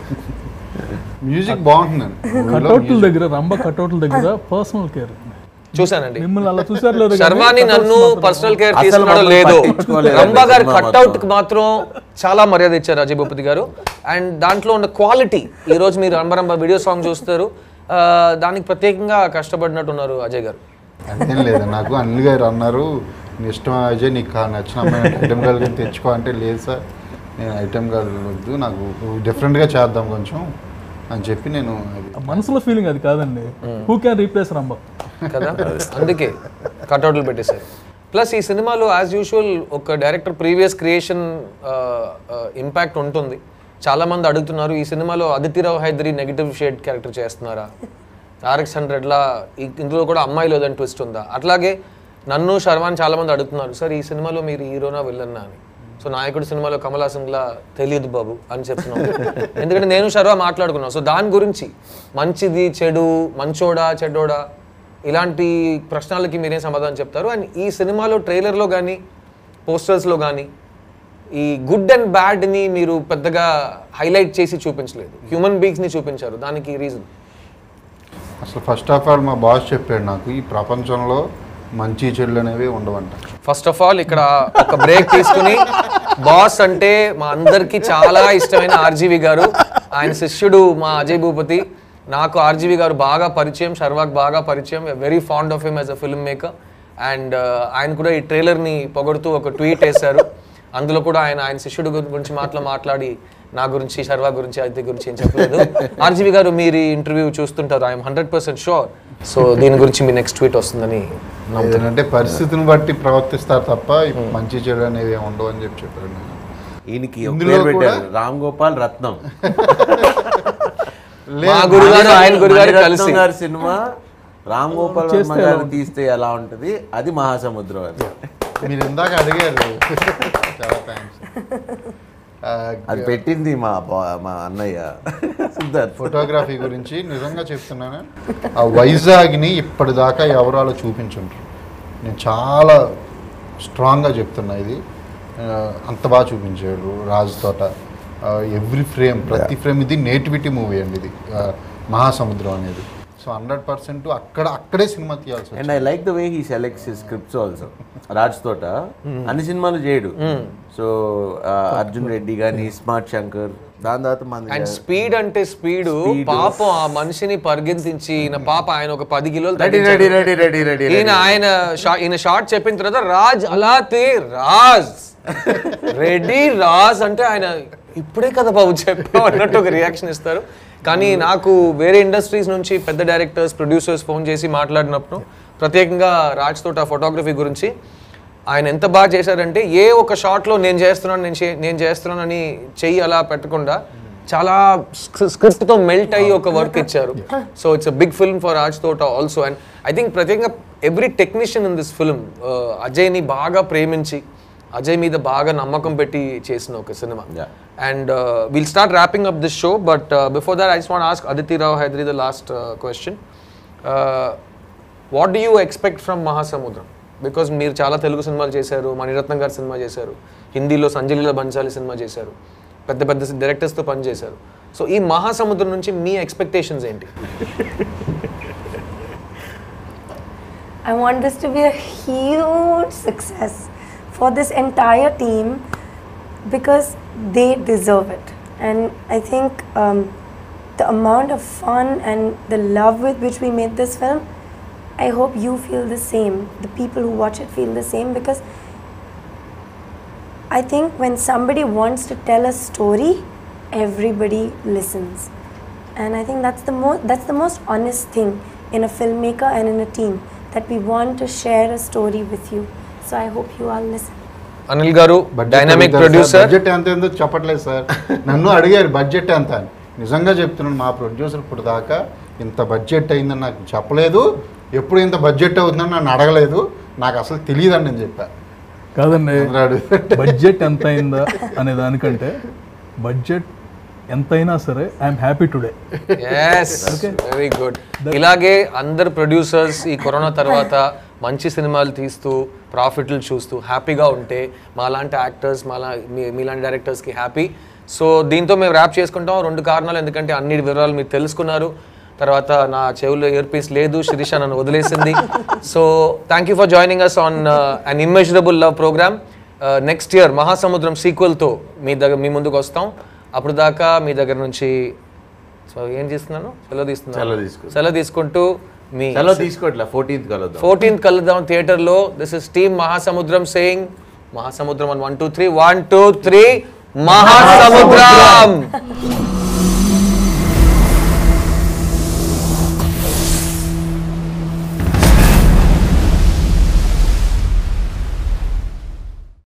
Music బాగుంటుందండి కట్అవుట్ల దగ్గర రంభ కట్అవుట్ల దగ్గర personal care చూసానండి మిమ్మల్ని అలా చూసారు లేదు కానీ శర్వాణి cutouts నన్ను మాత్రం పర్సనల్ కేర్ అసలు తీసుకున్నాడో మమ్మల్ని లేదో పట్టించుకోలేదండి రంభా గారి సినిమా కట్అవుట్ మొత్తం. కి మాత్రం చాలా మర్యాద ఇచ్చారు అజయ్ భూపతి గారు అండ్ దాంట్లో ఉన్న క్వాలిటీ ఈ రోజు మీరు రంభ రంభ వీడియో సాంగ్ చూస్తారు ఆ, దానికి ప్రత్యేకంగా కష్టపడినట్టున్నారు అజయ్ గారు అదేం లేదు నాకు అనిల్ గారు అన్నారు నీ ఇష్టం అజయ్ నీకు కా- నచ్చిన అమ్మాయి ఐటమ్ గర్ల్ కానీ తెచ్చుకో అంటే లేదు సార్ నేను ఐటమ్ గర్ల్ వద్దు నాకు డిఫరెంట్గా చేద్దాం కొంచెం అని చెప్పి నేను అది మనసులో ఫీలింగ్ అది కాదండి హూ క్యాన్ రీప్లేస్ రంభ కదా అందుకే కట్అవుట్లు పెట్టేశారు ప్లస్ ఈ సినిమాలో యాజ్ యూజువల్ ఒక డైరెక్టర్ ప్రీవియస్ క్రియేషన్ ఇంపాక్ట్ ఉంటుంది చాలా మంది అడుగుతున్నారు ఈ సినిమాలో Aditi Rao Hydari negative shade character చేస్తున్నారా ఆర్ఎక్స్ హండ్రెడ్లా ఇందులో కూడా అమ్మాయిలో ఏదైనా ట్విస్ట్ ఉందా అట్లాగే నన్ను శర్వాన్ చాలా మంది అడుగుతున్నారు సార్ ఈ సినిమాలో మీరు హీరోనా విల్లన్నా అని సో నాయకుడు సినిమాలో కమల్ హాసన్లా తెలియదు బాబు అని చెప్తున్నాను ఎందుకంటే నేను శర్వా మాట్లాడుకున్నాను సో దాని గురించి మంచిది చెడు మంచోడా చెడ్డోడా ఇలాంటి ప్రశ్నలకి మీరేం సమాధానం చెప్తారు అండ్ ఈ సినిమాలో ట్రైలర్లో కానీ పోస్టర్స్లో కానీ ఈ గుడ్ అండ్ బ్యాడ్ని మీరు పెద్దగా హైలైట్ చేసి చూపించలేదు హ్యూమన్ బీయింగ్స్ని చూపించారు దానికి రీజన్ అసలు ఫస్ట్ ఆఫ్ ఆల్ మా బాస్ చెప్పాడు నాకు ఈ ప్రపంచంలో మంచి చెడులు అనేవి ఉండవంట ఫస్ట్ ఆఫ్ ఆల్ ఇక్కడ ఒక బ్రేక్ తీసుకుని బాస్ అంటే మా అందరికి చాలా ఇష్టమైన ఆర్జీవి గారు ఆయన శిష్యుడు మా అజయ్ భూపతి నాకు ఆర్జీవి గారు బాగా పరిచయం శర్వాక్ బాగా పరిచయం very fond of him as a filmmaker and ఆయన కూడా ఈ ట్రైలర్ని పొగడుతూ ఒక ట్వీట్ వేశారు అందులో కూడా ఆయన ఆయన శిష్యుడు గురి- గురించి మాటలు మాట్లాడి నా గురించి శర్వా గురించి అయితే గురించి ఏం చెప్పలేదు ఆర్జీవి గారు మీరు ఈ ఇంటర్వ్యూ చూస్తుంటారు I'm hundred percent sure so దీని గురించి మీ నెక్స్ట్ ట్వీట్ వస్తుందని నమ్ముతున్నాను ఏంటంటే పరిస్థితిని బట్టి ప్రవర్తిస్తారు తప్ప ఈ మంచి చెడు అనేవి ఏమి ఉండవు అని చెప్పి చెప్పాడు నేను ఈయనకి ఒక ఇందులో పేరు కూడా- పెట్టారు రామ్ గోపాల్ రత్నం మా గురుగారు ఆయన గురుగారు మణిరత్నం కలిసి గారి సినిమా రామ్ గోపాల్ వర్మ చేస్తే ఎలా గారు ఉంటుంది? తీస్తే ఎలా ఉంటది అది మహాసముద్రం అది మీరు ఇందాక అడిగారు చాలా థ్యాంక్స్ అది పెట్టింది మా బా- మా అన్నయ్య సిద్ధార్థ్ ఫోటోగ్రఫీ గురించి నిజంగా చెప్తున్నాను ఆ వైజాగ్ని ఇప్పటిదాకా ఎవరు అలా చూపించుంటారు నేను చాలా స్ట్రాంగ్గా చెప్తున్నా ఇది ఆ, అంత బాగా చూపించాడు రాజు తోట ఎవ్రీ ఫ్రేమ్ ప్రతి ఫ్రేమ్ ఇది నేటివిటీ మూవీ అండి ఇది ఆ, మహాసముద్రం అనేది సో హండ్రెడ్ పర్సెంట్ అక్కడ అక్కడే సినిమా తీయాల్సి వచ్చింది and I like the way he selects scripts also Raj Thota అన్ని సినిమాలు చేయడు సో అర్జున్ రెడ్డి కానీ స్మార్ట్ శంకర్ దాని తర్వాత మన అండ్ స్పీడ్ అంటే స్పీడ్ పాపం ఆ మనిషిని పరిగెత్తించి ఈయన పాప ఆయన ఒక పది కిలోలు రెడీ తగ్గించాడు. రెడీ రెడీ రెడీ రెడీ ఈయన ఆయన షా- ఈయన షార్ట్ చెప్పిన తర్వాత రాజ్ అలాతే రాజ్ రెడీ రాజ్ అంటే ఆయన ఇప్పుడే కదా బాబు చెప్పావు అన్నట్టు ఒక రియాక్షన్ ఇస్తారు కానీ నాకు వేరే ఇండస్ట్రీస్ నుంచి పెద్ద డైరెక్టర్స్ ప్రొడ్యూసర్స్ ఫోన్ చేసి మాట్లాడినప్పుడు ప్రత్యేకంగా రాజ్ తోట ఫోటోగ్రఫీ గురించి ఆయన ఎంత బాగా చేశారంటే ఏ ఒక షాట్లో నేను చేస్తున్నాను నేను చే- నేను చేస్తున్నానని చెయ్యి అలా పెట్టకుండా చాలా స్క్రిప్ట్ తో మెల్ట్ అయ్యి ఒక వర్క్ ఇచ్చారు so it's a big film for Raj Thota also and I think ప్రత్యేకంగా every technician in this film అజయ్ని బాగా ప్రేమించి అజయ్ మీద బాగా నమ్మకం పెట్టి చేసిన ఒక సినిమా Yeah. And will start wrapping up this show but before that I just want ask Aditi Rao Hydari the last question what do you expect from Mahasamudram because మీరు చాలా తెలుగు సినిమాలు చేశారు మణిరత్నం గారు సినిమా చేశారు హిందీలో సంజలీల బన్సాలి సినిమా చేశారు పెద్ద పెద్ద డైరెక్టర్స్తో పనిచేశారు సో ఈ మహాసముద్రం నుంచి మీ ఎక్స్పెక్టేషన్స్ ఏంటి I want this to be a huge success for this entire team because they deserve it. And I think um, the amount of fun and the love with which we made this film, I hope you feel the same. The people who watch it feel the same because I think when somebody wants to tell a story, everybody listens. And I think that's the most that's the most honest thing in a filmmaker and in a team that we want to share a story with you. So I hope you all listen. Anil garu dynamic producer budget ఎంత ఏందో చెప్పట్లేదు sir నన్ను అడిగారు budget ఎంత అని నిజంగా చెప్తున్నాను మా ప్రొడ్యూసర్ ఇప్పుడు దాకా ఇంత బడ్జెట్ అయిందని నాకు చెప్పలేదు ఎప్పుడు ఇంత బడ్జెట్ అవుతుందని నన్ను అడగలేదు నాకు అసలు తెలియదని నేను చెప్పాను కాదండి అందరూ అడుగుతుంటే బడ్జెట్ ఎంత అయిందా అనే దానికంటే బడ్జెట్ ఎంతైనా సరే I'm happy today yes very good ఇలాగే అందరు ప్రొడ్యూసర్స్ ఈ కరోనా తర్వాత మంచి సినిమాలు తీస్తూ ప్రాఫిట్లు చూస్తూ హ్యాపీగా ఉంటే మాలాంటి యాక్టర్స్ మాలా మీ- మీలాంటి డైరెక్టర్స్కి హ్యాపీ సో దీంతో మేము ర్యాప్ చేసుకుంటాం రెండు కారణాలు ఎందుకంటే అన్ని వివరాలు మీరు తెలుసుకున్నారు తర్వాత నా చెవుల్లో ఇయర్ పీస్ లేదు శిరీష నన్ను వదిలేసింది so thank you for joining us on an immeasurable love programme next year Mahasamudram సీక్వెల్తో మీ దగ్గర మీ ముందుకు వస్తాం అప్పుడు దాకా మీ దగ్గర నుంచి సో ఏం చేస్తున్నాను సెలవు తీసుతున్నాను సెలవు తీసుకుంటా. సెలవు తీసుకుంటూ మీ సెలవు తీసుకోవట్లే ఫోర్టీన్త్ కలుద్దాం ఫోర్టీన్త్ కలుద్దాం థియేటర్లో this is team Mahasamudram saying Mahasamudram అని one two three one two three మహాసముద్రం